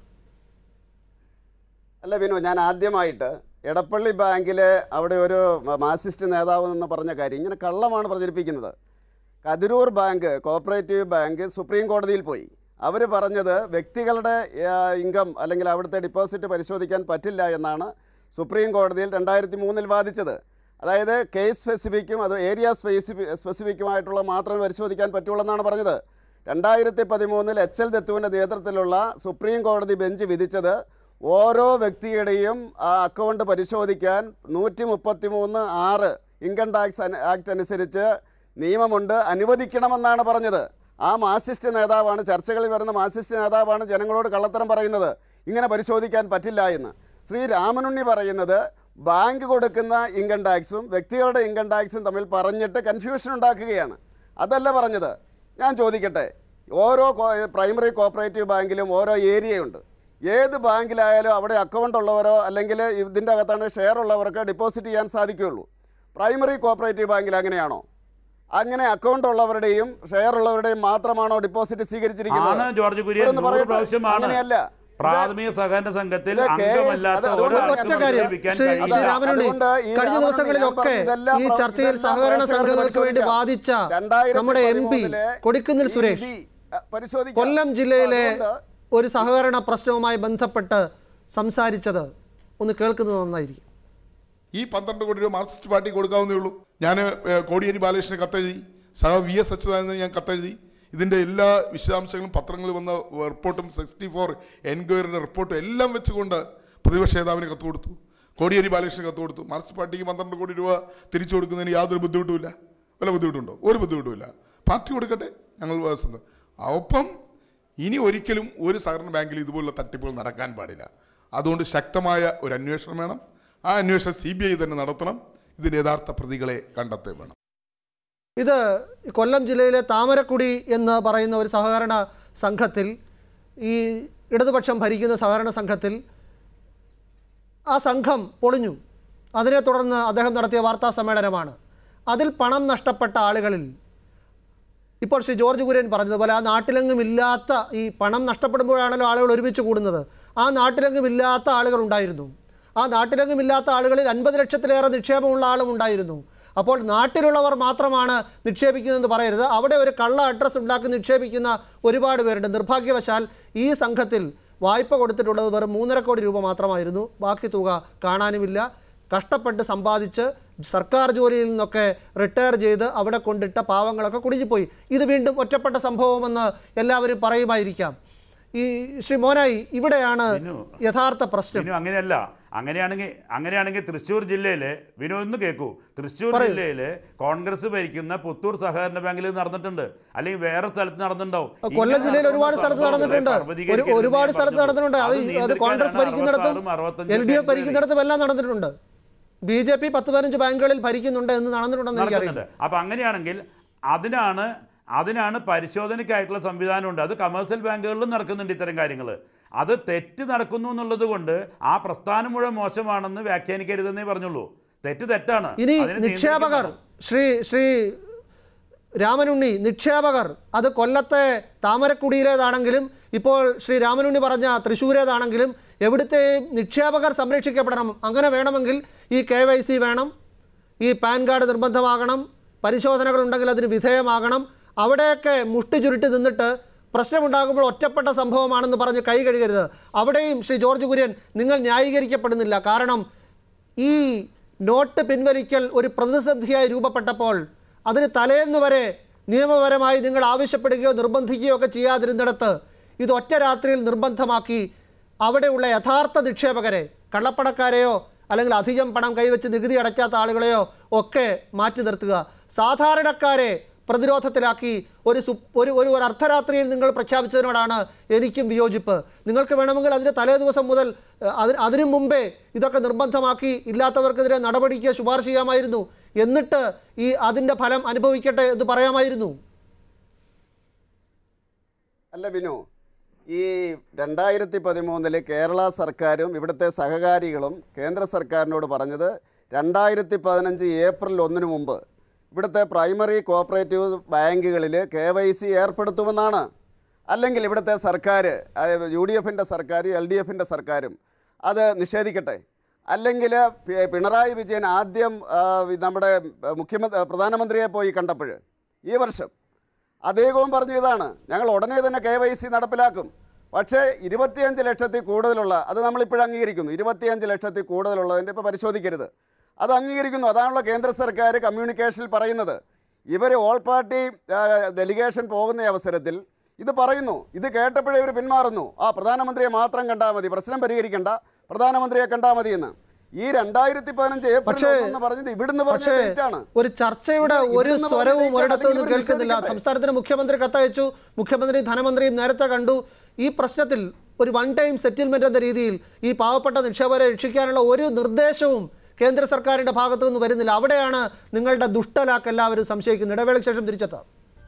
S4: അല്ല വിനു ഞാൻ ആദ്യമായിട്ട് എടപ്പള്ളി ബാങ്കിലെ അവിടെ ഒരു മാർസിസ്റ്റ് നേതാവ് എന്ന് പറഞ്ഞ കാര്യം ഇങ്ങനെ കള്ളമാണ് പ്രചരിപ്പിക്കുന്നത് Kathiroor bank cooperative bank supreme കോടതിയിൽ പോയി അവർ പറഞ്ഞത് വ്യക്തികളുടെ ഇൻകം അല്ലെങ്കിൽ അവിടുത്തെ ഡിപ്പോസിറ്റ് പരിശോധിക്കാൻ പറ്റില്ല എന്നാണ് സുപ്രീം കോടതിയിൽ രണ്ടായിരത്തി മൂന്നിൽ വാദിച്ചത് അതായത് കേസ് സ്പെസിഫിക്കും അത് ഏരിയ സ്പെസിഫി സ്പെസിഫിക്കുമായിട്ടുള്ള മാത്രമേ പരിശോധിക്കാൻ പറ്റുള്ളൂ എന്നാണ് പറഞ്ഞത് രണ്ടായിരത്തി പതിമൂന്നിൽ എച്ച് എൽ ദത്തുവിൻ്റെ നേതൃത്വത്തിലുള്ള സുപ്രീം കോടതി ബെഞ്ച് വിധിച്ചത് ഓരോ വ്യക്തിയുടെയും ആ അക്കൗണ്ട് പരിശോധിക്കാൻ നൂറ്റി മുപ്പത്തി മൂന്ന് ആറ് ഇൻകം ടാക്സ് അന- ആക്ട് അനുസരിച്ച് നിയമമുണ്ട് അനുവദിക്കണമെന്നാണ് പറഞ്ഞത് ആ മാർസിസ്റ്റ് നേതാവാണ് ചർച്ചകളിൽ വരുന്ന മാർസിസ്റ്റ് നേതാവാണ് ജനങ്ങളോട് കള്ളത്തരം പറയുന്നത് ഇങ്ങനെ പരിശോധിക്കാൻ പറ്റില്ല എന്ന് ശ്രീ രാമനുണ്ണി പറയുന്നത് ബാങ്ക് കൊടുക്കുന്ന ഇൻകം ടാക്സും വ്യക്തികളുടെ ഇൻകം ടാക്സും തമ്മിൽ പറഞ്ഞിട്ട് കൺഫ്യൂഷൻ ഉണ്ടാക്കുകയാണ് അതല്ല പറഞ്ഞത് ഞാൻ ചോദിക്കട്ടെ ഓരോ കോ- പ്രൈമറി കോപ്പറേറ്റീവ് ബാങ്കിലും ഓരോ ഏരിയയുണ്ട് ഏത് ബാങ്കിലായാലും അവിടെ അക്കൗണ്ട് ഉള്ളവരോ അല്ലെങ്കിൽ ഇതിൻ്റെ അകത്താണ് ഷെയർ ഉള്ളവർക്ക് ഡെപ്പോസിറ്റ് ചെയ്യാൻ സാധിക്കുകയുള്ളൂ പ്രൈമറി കോപ്പറേറ്റീവ് ബാങ്കിൽ അങ്ങനെയാണോ അങ്ങനെ അക്കൗണ്ട് ഉള്ളവരുടെയും ഷെയർ ഉള്ളവരുടെയും മാത്രമാണോ ഡിപ്പോസിറ്റ് സ്വീകരിച്ചിരിക്കുന്നത്
S6: ആണ് ജോർജ് കുര്യൻ
S4: ഇവരൊന്ന്
S6: നൂറ്
S4: പറയട്ടെ.
S6: പ്രാവശ്യമാണ്
S4: അങ്ങനെയല്ല
S6: പ്രാഥമിക സഹകരണ സംഘത്തിൽ
S4: ഇത് കേസ്
S6: അംഗമല്ലാത്ത
S4: അത്
S6: ഓരോ
S4: അതുകൊണ്ട്
S2: ഒറ്റ
S6: ആൾക്കും
S2: കാര്യം
S6: നിക്ഷേപിക്കാൻ
S2: ശ്രീ
S6: കഴിയില്ല.
S2: ശ്രീ രാമനുണ്ണി
S4: അതുകൊണ്ട് ഈ
S2: കഴിഞ്ഞ
S4: രാമനുണ്ണി
S2: ദിവസങ്ങളിലൊക്കെ
S4: ഞാൻ പറഞ്ഞ
S2: ഈ
S4: ഇതെല്ലാം
S2: ചർച്ചയിൽ
S4: ഇതെല്ലാം
S2: സഹകരണ
S4: പ്രേക്ഷകർക്ക്
S2: സംഘങ്ങൾക്ക് വേണ്ടി
S4: പരിശോധിക്കാം.
S2: വാദിച്ച
S4: രണ്ടായിരത്തി
S2: നമ്മുടെ എം പി
S4: പതിമൂന്നിലെ
S2: കൊടിക്കുന്നിൽ
S4: ഈ
S2: സുരേഷ്
S4: വിധി, അ, പരിശോധിക്കാം.
S2: കൊല്ലം ജില്ലയിലെ
S4: അതുകൊണ്ട്
S2: ഒരു സഹകരണ പ്രശ്നവുമായി ബന്ധപ്പെട്ട് സംസാരിച്ചത് ഒന്ന് കേൾക്കുന്നത് നന്നായിരിക്കും
S9: ഈ പന്ത്രണ്ട് കോടി രൂപ മാർക്സിസ്റ്റ് പാർട്ടി കൊടുക്കാവുന്നേ ഉള്ളൂ ഞാൻ ഏഹ്, കോടിയേരി ബാലകൃഷ്ണന് കത്തെഴുതി സഹ വി എസ് അച്യുതാനന്ദന് ഞാൻ കത്തെഴുതി ഇതിൻ്റെ എല്ലാ വിശദാംശങ്ങളും പത്രങ്ങളിൽ വന്ന റിപ്പോർട്ടും സിക്സ്റ്റി ഫോർ എൻക്വയറിയുടെ റിപ്പോർട്ടും എല്ലാം വെച്ചുകൊണ്ട് പ്രതിപക്ഷ നേതാവിന് കത്ത് കൊടുത്തു കോടിയേരി ബാലകൃഷ്ണന് കത്ത് കൊടുത്തു മാർക്സിസ്റ്റ് പാർട്ടിക്ക് പന്ത്രണ്ട് കോടി രൂപ തിരിച്ചു കൊടുക്കുന്നതിന് യാതൊരു ബുദ്ധിമുട്ടുമില്ല വല്ല ബുദ്ധിമുട്ടുണ്ടോ ഒരു ബുദ്ധിമുട്ടുമില്ല പാർട്ടി കൊടുക്കട്ടെ ഞങ്ങൾ വസന്ത ഒപ്പം ഇനി ഒരിക്കലും ഒരു സഹകരണ ബാങ്കിൽ ഇതുപോലുള്ള തട്ടിപ്പുകൾ നടക്കാൻ പാടില്ല അതുകൊണ്ട് ശക്തമായ ഒരു അന്വേഷണം വേണം ആ അന്വേഷണം സി ബി ഐ തന്നെ നടത്തണം ഇതിൻ്റെ യഥാർത്ഥ പ്രതികളെ കണ്ടെത്തേ വേണം
S2: ഇത് കൊല്ലം ജില്ലയിലെ താമരക്കുടി എന്ന് പറയുന്ന ഒരു സഹകരണ സംഘത്തിൽ ഈ ഇടതുപക്ഷം ഭരിക്കുന്ന സഹകരണ സംഘത്തിൽ ആ സംഘം പൊളിഞ്ഞു അതിനെ തുടർന്ന് അദ്ദേഹം നടത്തിയ വാർത്താ സമ്മേളനമാണ് അതിൽ പണം നഷ്ടപ്പെട്ട ആളുകളിൽ ഇപ്പോൾ ശ്രീ ജോർജ് കുര്യൻ പറഞ്ഞതുപോലെ ആ നാട്ടിലെങ്ങും ഇല്ലാത്ത ഈ പണം നഷ്ടപ്പെടുമ്പോഴാണല്ലോ ആളുകൾ ഒരുമിച്ച് കൂടുന്നത് ആ നാട്ടിലെങ്ങും ഇല്ലാത്ത ആളുകൾ ഉണ്ടായിരുന്നു ആ നാട്ടിലെങ്ങും ഇല്ലാത്ത ആളുകളിൽ അൻപത് ലക്ഷത്തിലേറെ നിക്ഷേപമുള്ള ആളും ഉണ്ടായിരുന്നു അപ്പോൾ നാട്ടിലുള്ളവർ മാത്രമാണ് നിക്ഷേപിക്കുന്നതെന്ന് പറയരുത് അവിടെ ഒരു കള്ള അഡ്രസ്സ് ഉണ്ടാക്കി നിക്ഷേപിക്കുന്ന ഒരുപാട് പേരുണ്ട് നിർഭാഗ്യവശാൽ ഈ സംഘത്തിൽ വായ്പ കൊടുത്തിട്ടുള്ളത് വെറും മൂന്നര കോടി രൂപ മാത്രമായിരുന്നു ബാക്കി തുക കാണാനുമില്ല കഷ്ടപ്പെട്ട് സമ്പാദിച്ച് സർക്കാർ ജോലിയിൽ നിന്നൊക്കെ റിട്ടയർ ചെയ്ത് അവിടെ കൊണ്ടിട്ട പാവങ്ങളൊക്കെ കുടുങ്ങിപ്പോയി ഇത് വീണ്ടും ഒറ്റപ്പെട്ട സംഭവമെന്ന് എല്ലാവരും പറയുമായിരിക്കാം ഈ ശ്രീ മോനായി ഇവിടെയാണ്
S6: വിനു.
S2: യഥാർത്ഥ പ്രശ്നം
S6: വിനു അങ്ങനെയല്ല അങ്ങനെയാണെങ്കിൽ അങ്ങനെയാണെങ്കിൽ തൃശ്ശൂർ ജില്ലയിലെ വിനു ഒന്ന് കേൾക്കൂ തൃശ്ശൂർ
S2: പറയൂ.
S6: ജില്ലയില് കോൺഗ്രസ് ഭരിക്കുന്ന പുത്തൂർ സഹകരണ ബാങ്കിൽ ഇത് നടന്നിട്ടുണ്ട് അല്ലെങ്കിൽ വേറെ സ്ഥലത്ത് നടന്നിട്ടുണ്ടാവും
S2: കൊല്ലം
S6: ഇങ്ങനെ
S2: ജില്ലയിൽ ഒരുപാട്
S6: നടക്കുന്ന
S2: സ്ഥലത്ത്
S6: സംഭവങ്ങളെ
S2: നടന്നിട്ടുണ്ട് ഒരു
S6: പർവ്വതീകരിക്കരുതെന്ന്
S2: ഒരുപാട്
S6: ഞാൻ
S2: സ്ഥലത്ത്
S6: പറഞ്ഞുള്ളൂ.
S2: നടന്നിട്ടുണ്ട് അത് അത്
S6: നിയന്ത്രിക്കാനാണ്
S2: കോൺഗ്രസ് ഭരിക്കുന്നിടത്തും
S6: 66 65
S2: എൽ ഡി എഫ്
S6: ഒക്കെ
S2: ഭരിക്കുന്നിടത്തും എല്ലാം നടന്നിട്ടുണ്ട് ബി ജെ പി പത്ത് പതിനഞ്ച് ബാങ്കുകളിൽ ഭരിക്കുന്നുണ്ട് എന്ന് നടന്നിട്ടുണ്ടെന്ന് എനിക്കറിയാം
S6: നടക്കുന്നുണ്ട് അപ്പൊ അങ്ങനെയാണെങ്കിൽ അതിനാണ് അതിനാണ് പരിശോധനയ്ക്കായിട്ടുള്ള സംവിധാനമുണ്ട് അത് കമേഴ്സ്യൽ ബാങ്കുകളിലും നടക്കുന്നുണ്ട് ഇത്തരം കാര്യങ്ങൾ അത് തെറ്റ് നടക്കുന്നു എന്നുള്ളത് കൊണ്ട് ആ പ്രസ്ഥാനം മുഴുവൻ മോശമാണെന്ന് വ്യാഖ്യാനിക്കരുതെന്നേ പറഞ്ഞുള്ളൂ തെറ്റ് തെറ്റാണ്
S2: ഇനി
S6: അതിനെ
S2: നിക്ഷേപകർ
S6: നിയന്ത്രിക്കണം.
S2: ശ്രീ ശ്രീ രാമനുണ്ണി നിക്ഷേപകർ അത് കൊല്ലത്തെ താമരക്കുടിയിലേതാണെങ്കിലും ഇപ്പോൾ ശ്രീ രാമനുണ്ണി പറഞ്ഞ തൃശ്ശൂരേതാണെങ്കിലും എവിടുത്തെയും നിക്ഷേപകർ സംരക്ഷിക്കപ്പെടണം അങ്ങനെ വേണമെങ്കിൽ ഈ കെ വൈ സി വേണം ഈ പാൻ കാർഡ് നിർബന്ധമാകണം പരിശോധനകളുണ്ടെങ്കിൽ അതിന് വിധേയമാകണം അവിടെയൊക്കെ മുഷ്ടി ചുരുട്ടി നിന്നിട്ട് പ്രശ്നമുണ്ടാകുമ്പോൾ ഒറ്റപ്പെട്ട സംഭവമാണെന്ന് പറഞ്ഞ് കൈ കഴുകരുത് അവിടെയും ശ്രീ ജോർജ് കുര്യൻ നിങ്ങൾ ന്യായീകരിക്കപ്പെടുന്നില്ല കാരണം ഈ നോട്ട് പിൻവലിക്കൽ ഒരു പ്രതിസന്ധിയായി രൂപപ്പെട്ടപ്പോൾ അതിന് തലേന്ന് വരെ നിയമപരമായി നിങ്ങൾ ആവശ്യപ്പെടുകയോ നിർബന്ധിക്കുകയോ ഒക്കെ ചെയ്യാതിരുന്നിടത്ത് ഇത് ഒറ്റ രാത്രിയിൽ നിർബന്ധമാക്കി അവിടെയുള്ള യഥാർത്ഥ നിക്ഷേപകരെ കള്ളപ്പണക്കാരെയോ അല്ലെങ്കിൽ അധികം പണം കൈവച്ച് നികുതി അടയ്ക്കാത്ത ആളുകളെയോ ഒക്കെ മാറ്റി നിർത്തുക സാധാരണക്കാരെ പ്രതിരോധത്തിലാക്കി ഒരു സു ഒരു ഒരു ഒരു അർദ്ധരാത്രിയിൽ നിങ്ങൾ പ്രഖ്യാപിച്ചതിനോടാണ് എനിക്കും വിയോജിപ്പ് നിങ്ങൾക്ക് വേണമെങ്കിൽ അതിന് തലേ ദിവസം മുതൽ ഏഹ്, അതിന് അതിനു മുമ്പേ ഇതൊക്കെ നിർബന്ധമാക്കി ഇല്ലാത്തവർക്കെതിരെ നടപടിക്ക് ശുപാർശ ചെയ്യാമായിരുന്നു എന്നിട്ട് ഈ അതിൻ്റെ ഫലം അനുഭവിക്കട്ടെ എന്ന് പറയാമായിരുന്നു
S4: അല്ല ബിനു ഈ രണ്ടായിരത്തി പതിമൂന്നില് കേരള സർക്കാരും ഇവിടുത്തെ സഹകാരികളും കേന്ദ്ര സർക്കാരിനോട് പറഞ്ഞത് രണ്ടായിരത്തി പതിനഞ്ച് ഏപ്രിൽ ഒന്നിന് മുമ്പ് ഇവിടുത്തെ പ്രൈമറി കോപ്പറേറ്റീവ് ബാങ്കുകളിൽ കെ വൈ സി ഏർപ്പെടുത്തുമെന്നാണ് അല്ലെങ്കിൽ ഇവിടുത്തെ സർക്കാർ അതായത് യു ഡി എഫിൻ്റെ സർക്കാർ എൽ ഡി എഫിൻ്റെ സർക്കാരും അത് നിഷേധിക്കട്ടെ അല്ലെങ്കിൽ പി- പിണറായി വിജയൻ ആദ്യം ആ, നമ്മുടെ മുഖ്യമന്ത്രി പ്രധാനമന്ത്രിയെ പോയി കണ്ടപ്പോൾ ഈ വർഷം അദ്ദേഹവും പറഞ്ഞു ഇതാണ് ഞങ്ങൾ ഉടനെ തന്നെ കെ വൈ സി നടപ്പിലാക്കും പക്ഷേ ഇരുപത്തിയഞ്ച് ലക്ഷത്തിൽ കൂടുതലുള്ള അത് നമ്മളിപ്പോഴും അംഗീകരിക്കുന്നു ഇരുപത്തിയഞ്ച് ലക്ഷത്തിൽ കൂടുതലുള്ളതിൻ്റെ ഇപ്പോൾ പരിശോധിക്കരുത് അത് അംഗീകരിക്കുന്നു അതാണല്ലോ കേന്ദ്ര സർക്കാർ കമ്മ്യൂണിക്കേഷനിൽ പറയുന്നത് ഇവർ ഓൾ പാർട്ടി ഡെലിഗേഷൻ പോകുന്ന അവസരത്തിൽ ഇത് പറയുന്നു ഇത് കേട്ടപ്പോഴേ ഇവർ പിന്മാറുന്നു ആ പ്രധാനമന്ത്രിയെ മാത്രം കണ്ടാൽ മതി പ്രശ്നം പരിഹരിക്കണ്ട പ്രധാനമന്ത്രിയെ കണ്ടാൽ മതി എന്ന് ഈ രണ്ടായിരത്തി പതിനഞ്ച് ഏപ്രിൽ
S2: പക്ഷേ
S4: എന്ന് പറഞ്ഞത് ഇവിടുന്ന് പറഞ്ഞ
S2: പക്ഷേ
S4: ഡേറ്റ് ആണ്
S2: ഒരു ചർച്ചയുടെ
S4: ഇത്
S2: ഒരു
S4: ഇവിടുന്ന്
S2: സ്വരവും
S4: പറഞ്ഞ
S2: ഒരിടത്തു
S4: അല്ലെങ്കിൽ
S2: നിന്നും
S4: ഇവർ
S2: കേൾക്കുന്നില്ല
S4: നിഷേധിക്കട്ടെ.
S2: സംസ്ഥാനത്തിന് മുഖ്യമന്ത്രി കത്തയച്ചു മുഖ്യമന്ത്രിയും ധനമന്ത്രിയും നേരത്തെ കണ്ടു ഈ പ്രശ്നത്തിൽ ഒരു വൺ ടൈം സെറ്റിൽമെന്റ് എന്ന രീതിയിൽ ഈ പാവപ്പെട്ട നിക്ഷേപകരെ രക്ഷിക്കാനുള്ള ഒരു നിർദ്ദേശവും കേന്ദ്ര സർക്കാരിന്റെ ഭാഗത്തു നിന്ന് വരുന്നില്ല അവിടെയാണ് നിങ്ങളുടെ ദുഷ്ടലാക്ക് എല്ലാവരും സംശയിക്കുന്നത് ഇടവേളയ്ക്ക് ശേഷം തിരിച്ചെത്താം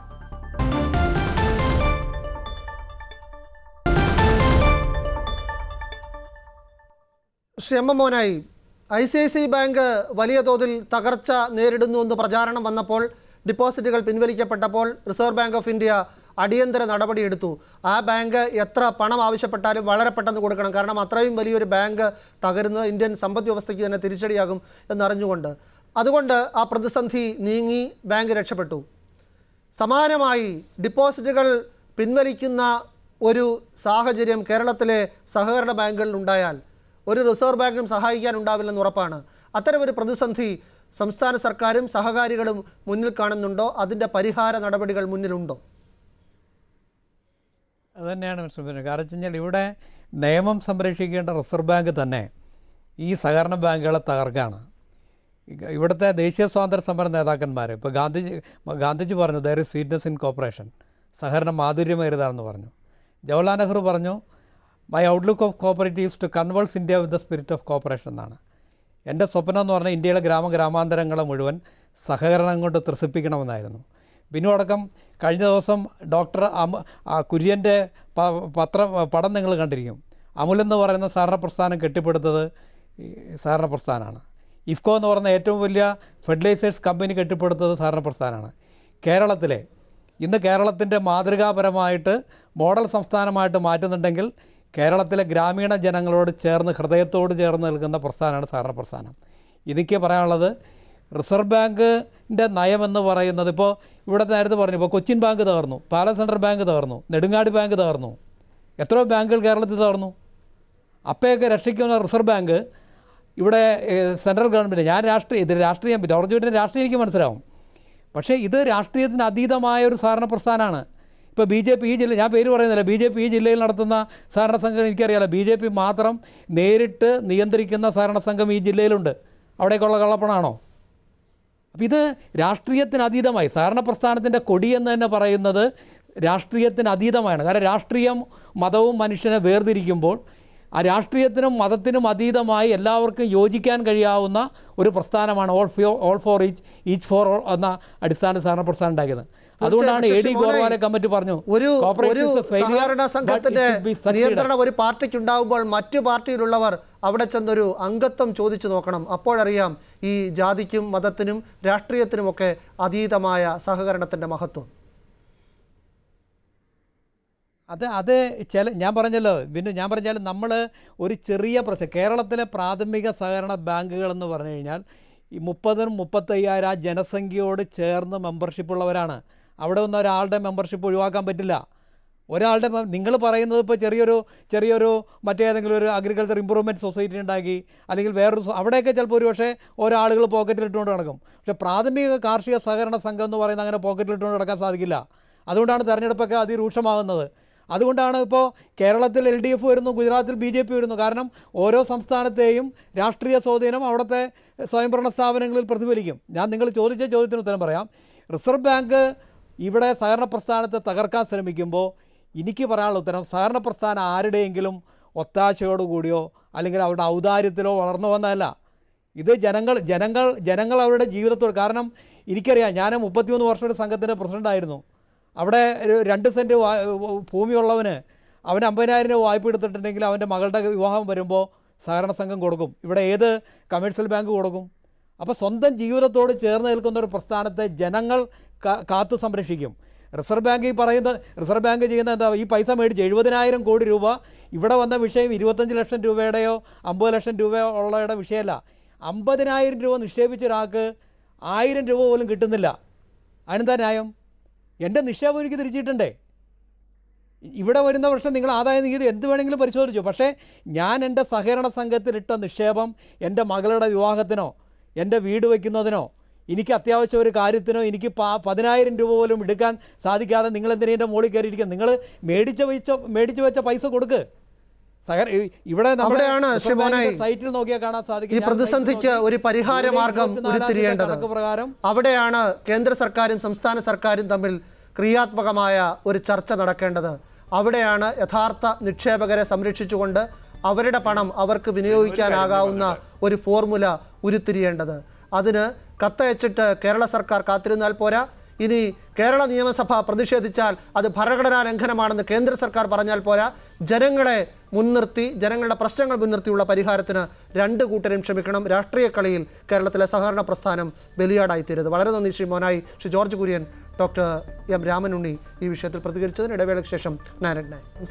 S2: Shri M M Monai I C I C bank വലിയ തോതിൽ തകർച്ച നേരിടുന്നു എന്ന് പ്രചാരണം വന്നപ്പോൾ ഡിപ്പോസിറ്റുകൾ പിൻവലിക്കപ്പെട്ടപ്പോൾ റിസർവ് ബാങ്ക് ഓഫ് ഇന്ത്യ അടിയന്തര നടപടിയെടുത്തു ആ ബാങ്ക് എത്ര പണം ആവശ്യപ്പെട്ടാലും വളരെ പെട്ടെന്ന് കൊടുക്കണം കാരണം അത്രയും വലിയൊരു ബാങ്ക് തകരുന്നത് ഇന്ത്യൻ സമ്പദ് വ്യവസ്ഥയ്ക്ക് തന്നെ തിരിച്ചടിയാകും എന്നറിഞ്ഞുകൊണ്ട് അതുകൊണ്ട് ആ പ്രതിസന്ധി നീങ്ങി ബാങ്ക് രക്ഷപ്പെട്ടു സമാനമായി ഡിപ്പോസിറ്റുകൾ പിൻവലിക്കുന്ന ഒരു സാഹചര്യം കേരളത്തിലെ സഹകരണ ബാങ്കുകളിൽ ഉണ്ടായാൽ ഒരു റിസർവ് ബാങ്കും സഹായിക്കാൻ ഉണ്ടാവില്ലെന്ന് ഉറപ്പാണ് അത്തരമൊരു പ്രതിസന്ധി സംസ്ഥാന സർക്കാരും സഹകാരികളും മുന്നിൽ കാണുന്നുണ്ടോ അതിൻ്റെ പരിഹാര നടപടികൾ മുന്നിലുണ്ടോ
S5: അത് തന്നെയാണ് മിസ്റ്റർ ബിനു കാരണം വെച്ച് കഴിഞ്ഞാൽ ഇവിടെ നിയമം സംരക്ഷിക്കേണ്ട റിസർവ് ബാങ്ക് തന്നെ ഈ സഹകരണ ബാങ്കുകളെ തകർക്കാണ് ഇ- ഇവിടുത്തെ ദേശീയ സ്വാതന്ത്ര്യ സമര നേതാക്കന്മാർ ഇപ്പോൾ ഗാന്ധിജി ഗാന്ധിജി പറഞ്ഞു there is sweetness in cooperation സഹകരണം മാധുര്യമേറിയതാണെന്ന് പറഞ്ഞു ജവഹർലാൽ നെഹ്റു പറഞ്ഞു my outlook of cooperatives to converse India with the spirit of cooperation എന്നാണ് എൻ്റെ സ്വപ്നം എന്ന് പറഞ്ഞാൽ ഇന്ത്യയിലെ ഗ്രാമ ഗ്രാമാന്തരങ്ങളെ മുഴുവൻ സഹകരണം കൊണ്ട് ത്രസിപ്പിക്കണമെന്നായിരുന്നു ബിനു അടക്കം കഴിഞ്ഞ ദിവസം ഡോക്ടർ അമ ആ കുര്യൻ്റെ പ- പത്ര പടം നിങ്ങൾ കണ്ടിരിക്കും അമുൽ എന്ന് പറയുന്ന സഹകരണ പ്രസ്ഥാനം കെട്ടിപ്പടുത്തത് ഈ സഹകരണ പ്രസ്ഥാനമാണ് ഇഫ്കോ എന്ന് പറയുന്ന ഏറ്റവും വലിയ ഫെർട്ടിലൈസേഴ്സ് കമ്പനി കെട്ടിപ്പടുത്തത് സഹകരണ പ്രസ്ഥാനമാണ് കേരളത്തിലെ ഇന്ന് കേരളത്തിൻ്റെ മാതൃകാപരമായിട്ട് മോഡൽ സംസ്ഥാനമായിട്ട് മാറ്റുന്നുണ്ടെങ്കിൽ കേരളത്തിലെ ഗ്രാമീണ ജനങ്ങളോട് ചേർന്ന് ഹൃദയത്തോട് ചേർന്ന് നിൽക്കുന്ന പ്രസ്ഥാനമാണ് സഹകരണ പ്രസ്ഥാനം എനിക്ക് പറയാനുള്ളത് റിസർവ് ബാങ്കിൻ്റെ നയമെന്ന് പറയുന്നത് ഇപ്പോൾ ഇവിടെ നേരത്തെ പറഞ്ഞു ഇപ്പോൾ കൊച്ചിൻ ബാങ്ക് തകർന്നു പാലസ് സെൻട്രൽ ബാങ്ക് തകർന്നു നെടുങ്ങാടി ബാങ്ക് തകർന്നു എത്രയോ ബാങ്കുകൾ കേരളത്തിൽ തകർന്നു അപ്പോഴൊക്കെ രക്ഷിക്കുന്ന റിസർവ് ബാങ്ക് ഇവിടെ ഏഹ്, സെൻട്രൽ ഗവൺമെൻറ് ഞാൻ രാഷ്ട്രീയ ഇത് രാഷ്ട്രീയം ജോർജ് വീട്ടിൻ്റെ രാഷ്ട്രീയം എനിക്ക് മനസ്സിലാവും പക്ഷേ ഇത് രാഷ്ട്രീയത്തിന് അതീതമായ ഒരു സഹകരണ പ്രസ്ഥാനമാണ് ഇപ്പോൾ ബി ജെ പി ഈ ജില്ല ഞാൻ പേര് പറയുന്നില്ല ബി ജെ പി ഈ ജില്ലയിൽ നടത്തുന്ന സഹകരണ സംഘം എനിക്കറിയാലോ ബി ജെ പി മാത്രം നേരിട്ട് നിയന്ത്രിക്കുന്ന സഹകരണ സംഘം ഈ ജില്ലയിലുണ്ട് അവിടേക്കുള്ള കള്ളപ്പണമാണോ അപ്പം ഇത് രാഷ്ട്രീയത്തിന് അതീതമായി സഹകരണ പ്രസ്ഥാനത്തിൻ്റെ കൊടി എന്ന് തന്നെ പറയുന്നത് രാഷ്ട്രീയത്തിന് അതീതമാണ് കാരണം രാഷ്ട്രീയം മതവും മനുഷ്യനെ വേർതിരിക്കുമ്പോൾ ആ രാഷ്ട്രീയത്തിനും മതത്തിനും അതീതമായി എല്ലാവർക്കും യോജിക്കാൻ കഴിയാവുന്ന ഒരു പ്രസ്ഥാനമാണ് all for all for each each for all എന്ന അടിസ്ഥാന സഹകരണ പ്രസ്ഥാനം ഉണ്ടാക്കിയത് അതുകൊണ്ടാണ് എ
S2: പക്ഷേ
S5: ഡി
S2: മോനെ,
S5: ഗോർവാലെ കമ്മിറ്റി പറഞ്ഞു
S2: ഒരു ഒരു
S5: "Cooperatives is a failure,
S2: സഹകരണ
S5: but it
S2: സംഘത്തിന്റെ
S5: should be succeeded."
S2: നിയന്ത്രണം ഒരു പാർട്ടിക്ക് ഉണ്ടാവുമ്പോൾ മറ്റു പാർട്ടിയിലുള്ളവർ അവിടെ ചെന്നൊരു അംഗത്വം ചോദിച്ചു നോക്കണം അപ്പോഴറിയാം ഈ ജാതിക്കും മതത്തിനും രാഷ്ട്രീയത്തിനുമൊക്കെ അതീതമായ സഹകരണത്തിന്റെ മഹത്വം
S5: അത് അത് ചില ഞാൻ പറഞ്ഞല്ലോ പിന്നെ ഞാൻ പറഞ്ഞാൽ നമ്മൾ ഒരു ചെറിയ പ്രശ്നം കേരളത്തിലെ പ്രാഥമിക സഹകരണ ബാങ്കുകൾ എന്ന് പറഞ്ഞു കഴിഞ്ഞാൽ ഈ മുപ്പതിനും മുപ്പത്തയ്യായിരം ആ ജനസംഖ്യയോട് ചേർന്ന് മെമ്പർഷിപ്പ് ഉള്ളവരാണ് അവിടെ ഒന്നും ഒരാളുടെ മെമ്പർഷിപ്പ് ഒഴിവാക്കാൻ പറ്റില്ല ഒരാളുടെ നിങ്ങൾ പറയുന്നത് ഇപ്പോൾ ചെറിയൊരു ചെറിയൊരു മറ്റേതെങ്കിലും ഒരു അഗ്രികൾച്ചർ ഇമ്പ്രൂവ്മെൻറ്റ് സൊസൈറ്റി ഉണ്ടാക്കി അല്ലെങ്കിൽ വേറൊരു സൊ- അവിടെയൊക്കെ ചിലപ്പോൾ ഒരു പക്ഷേ ഒരാളുകൾ പോക്കറ്റിൽ ഇട്ടുകൊണ്ട് നടക്കും പക്ഷേ പ്രാഥമിക കാർഷിക സഹകരണ സംഘം എന്ന് പറയുന്നത് അങ്ങനെ പോക്കറ്റിൽ ഇട്ടുകൊണ്ട് നടക്കാൻ സാധിക്കില്ല അതുകൊണ്ടാണ് തെരഞ്ഞെടുപ്പൊക്കെ അതിരൂക്ഷമാകുന്നത് അതുകൊണ്ടാണ് ഇപ്പോൾ കേരളത്തിൽ എൽ ഡി എഫ് വരുന്നു ഗുജറാത്തിൽ ബി ജെ പി വരുന്നു കാരണം ഓരോ സംസ്ഥാനത്തെയും രാഷ്ട്രീയ സ്വാധീനം അവിടുത്തെ സ്വയംഭരണ സ്ഥാപനങ്ങളിൽ പ്രതിഫലിക്കും ഞാൻ നിങ്ങൾ ചോദിച്ച ചോദ്യത്തിന് ഉത്തരം പറയാം റിസർവ് ബാങ്ക് ഇവിടെ സഹകരണ പ്രസ്ഥാനത്തെ തകർക്കാൻ ശ്രമിക്കുമ്പോൾ എനിക്ക് പറയാനുള്ള ഉത്തരം സഹകരണ പ്രസ്ഥാനം ആരുടെയെങ്കിലും ഒത്താശയോടുകൂടിയോ അല്ലെങ്കിൽ അവരുടെ ഔദാര്യത്തിലോ വളർന്നു വന്നതല്ല ഇത് ജനങ്ങൾ ജനങ്ങൾ ജനങ്ങൾ അവരുടെ ജീവിതത്തോട് കാരണം എനിക്കറിയാം ഞാൻ മുപ്പത്തിമൂന്ന് വർഷം ഒരു സംഘത്തിൻ്റെ പ്രസിഡൻ്റായിരുന്നു അവിടെ ഒരു രണ്ട് സെൻറ്റ് വാ- ഭൂമിയുള്ളവന് അവൻ അമ്പതിനായിരം രൂപ വായ്പ എടുത്തിട്ടുണ്ടെങ്കിൽ അവൻ്റെ മകളുടെ വിവാഹം വരുമ്പോൾ സഹകരണ സംഘം കൊടുക്കും ഇവിടെ ഏത് കമേഴ്ഷ്യൽ ബാങ്ക് കൊടുക്കും അപ്പോൾ സ്വന്തം ജീവിതത്തോട് ചേർന്ന് നിൽക്കുന്ന ഒരു പ്രസ്ഥാനത്തെ ജനങ്ങൾ കാ- കാത്തു സംരക്ഷിക്കും റിസർവ് ബാങ്ക് ഈ പറയുന്ന റിസർവ് ബാങ്ക് ചെയ്യുന്ന എന്താ ഈ പൈസ മേടിച്ച് എഴുപതിനായിരം കോടി രൂപ ഇവിടെ വന്ന വിഷയം ഇരുപത്തഞ്ച് ലക്ഷം രൂപയുടെയോ അമ്പത് ലക്ഷം രൂപയോ ഉള്ളയുടെ വിഷയമല്ല അമ്പതിനായിരം രൂപ നിക്ഷേപിച്ച ഒരാൾക്ക് ആയിരം രൂപ പോലും കിട്ടുന്നില്ല അതിനെന്താ ന്യായം എൻ്റെ നിക്ഷേപം എനിക്ക് തിരിച്ചിട്ടുണ്ടേ ഇവിടെ വരുന്ന വർഷം നിങ്ങൾ ആദായ നികുതി എന്ത് വേണമെങ്കിലും പരിശോധിച്ചു പക്ഷേ ഞാൻ എൻ്റെ സഹകരണ സംഘത്തിലിട്ട നിക്ഷേപം എൻ്റെ മകളുടെ വിവാഹത്തിനോ എൻ്റെ വീട് വയ്ക്കുന്നതിനോ എനിക്ക് അത്യാവശ്യം ഒരു കാര്യത്തിനോ എനിക്ക് പ- പതിനായിരം രൂപ പോലും എടുക്കാൻ സാധിക്കാതെ നിങ്ങൾ എന്തിനാ എൻ്റെ മുകളിൽ കയറിയിരിക്കുക നിങ്ങൾ മേടിച്ച വെച്ച മേടിച്ചു വെച്ച പൈസ കൊടുക്ക് സഹ ഇവിടെ നമ്മുടെ
S2: അവിടെയാണ്
S5: റിസർവ്
S2: ശിവമോനായി
S5: ബാങ്കിന്റെ സൈറ്റിൽ നോക്കിയാൽ കാണാൻ സാധിക്കും
S2: ഈ
S5: ഞാൻ
S2: പ്രതിസന്ധിക്ക്
S5: സൈറ്റിൽ
S2: ഒരു
S5: നോക്കി.
S2: പരിഹാര
S5: ജൂലൈ
S2: മാർഗം
S5: ഇരുപത്തിനാലാം തീയതി
S2: ഉരുത്തിരിയേണ്ടത്
S5: കണക്ക് പ്രകാരം
S2: അവിടെയാണ് കേന്ദ്ര സർക്കാരും സംസ്ഥാന സർക്കാരും തമ്മിൽ ക്രിയാത്മകമായ ഒരു ചർച്ച നടക്കേണ്ടത് അവിടെയാണ് യഥാർത്ഥ നിക്ഷേപകരെ സംരക്ഷിച്ചുകൊണ്ട് അവരുടെ പണം അവർക്ക് വിനിയോഗിക്കാനാകാവുന്ന ഒരു ഫോർമുല ഉരുത്തിരിയേണ്ടത് അതിന് കത്തയച്ചിട്ട് കേരള സർക്കാർ കാത്തിരുന്നാൽ പോരാ ഇനി കേരള നിയമസഭ പ്രതിഷേധിച്ചാൽ അത് ഭരണഘടനാ ലംഘനമാണെന്ന് കേന്ദ്ര സർക്കാർ പറഞ്ഞാൽ പോരാ ജനങ്ങളെ മുൻനിർത്തി ജനങ്ങളുടെ പ്രശ്നങ്ങൾ മുൻനിർത്തിയുള്ള പരിഹാരത്തിന് രണ്ട് കൂട്ടരും ക്ഷമിക്കണം രാഷ്ട്രീയ കളിയിൽ കേരളത്തിലെ സഹകരണ പ്രസ്ഥാനം ബലിയാടായിത്തീരുത് വളരെ നന്ദി ശ്രീ മോനായി ശ്രീ ജോർജ് കുര്യൻ ഡോക്ടർ എം രാമനുണ്ണി ഈ വിഷയത്തിൽ പ്രതികരിച്ചതിന് ഇടവേളയ്ക്ക് ശേഷം നാരായണ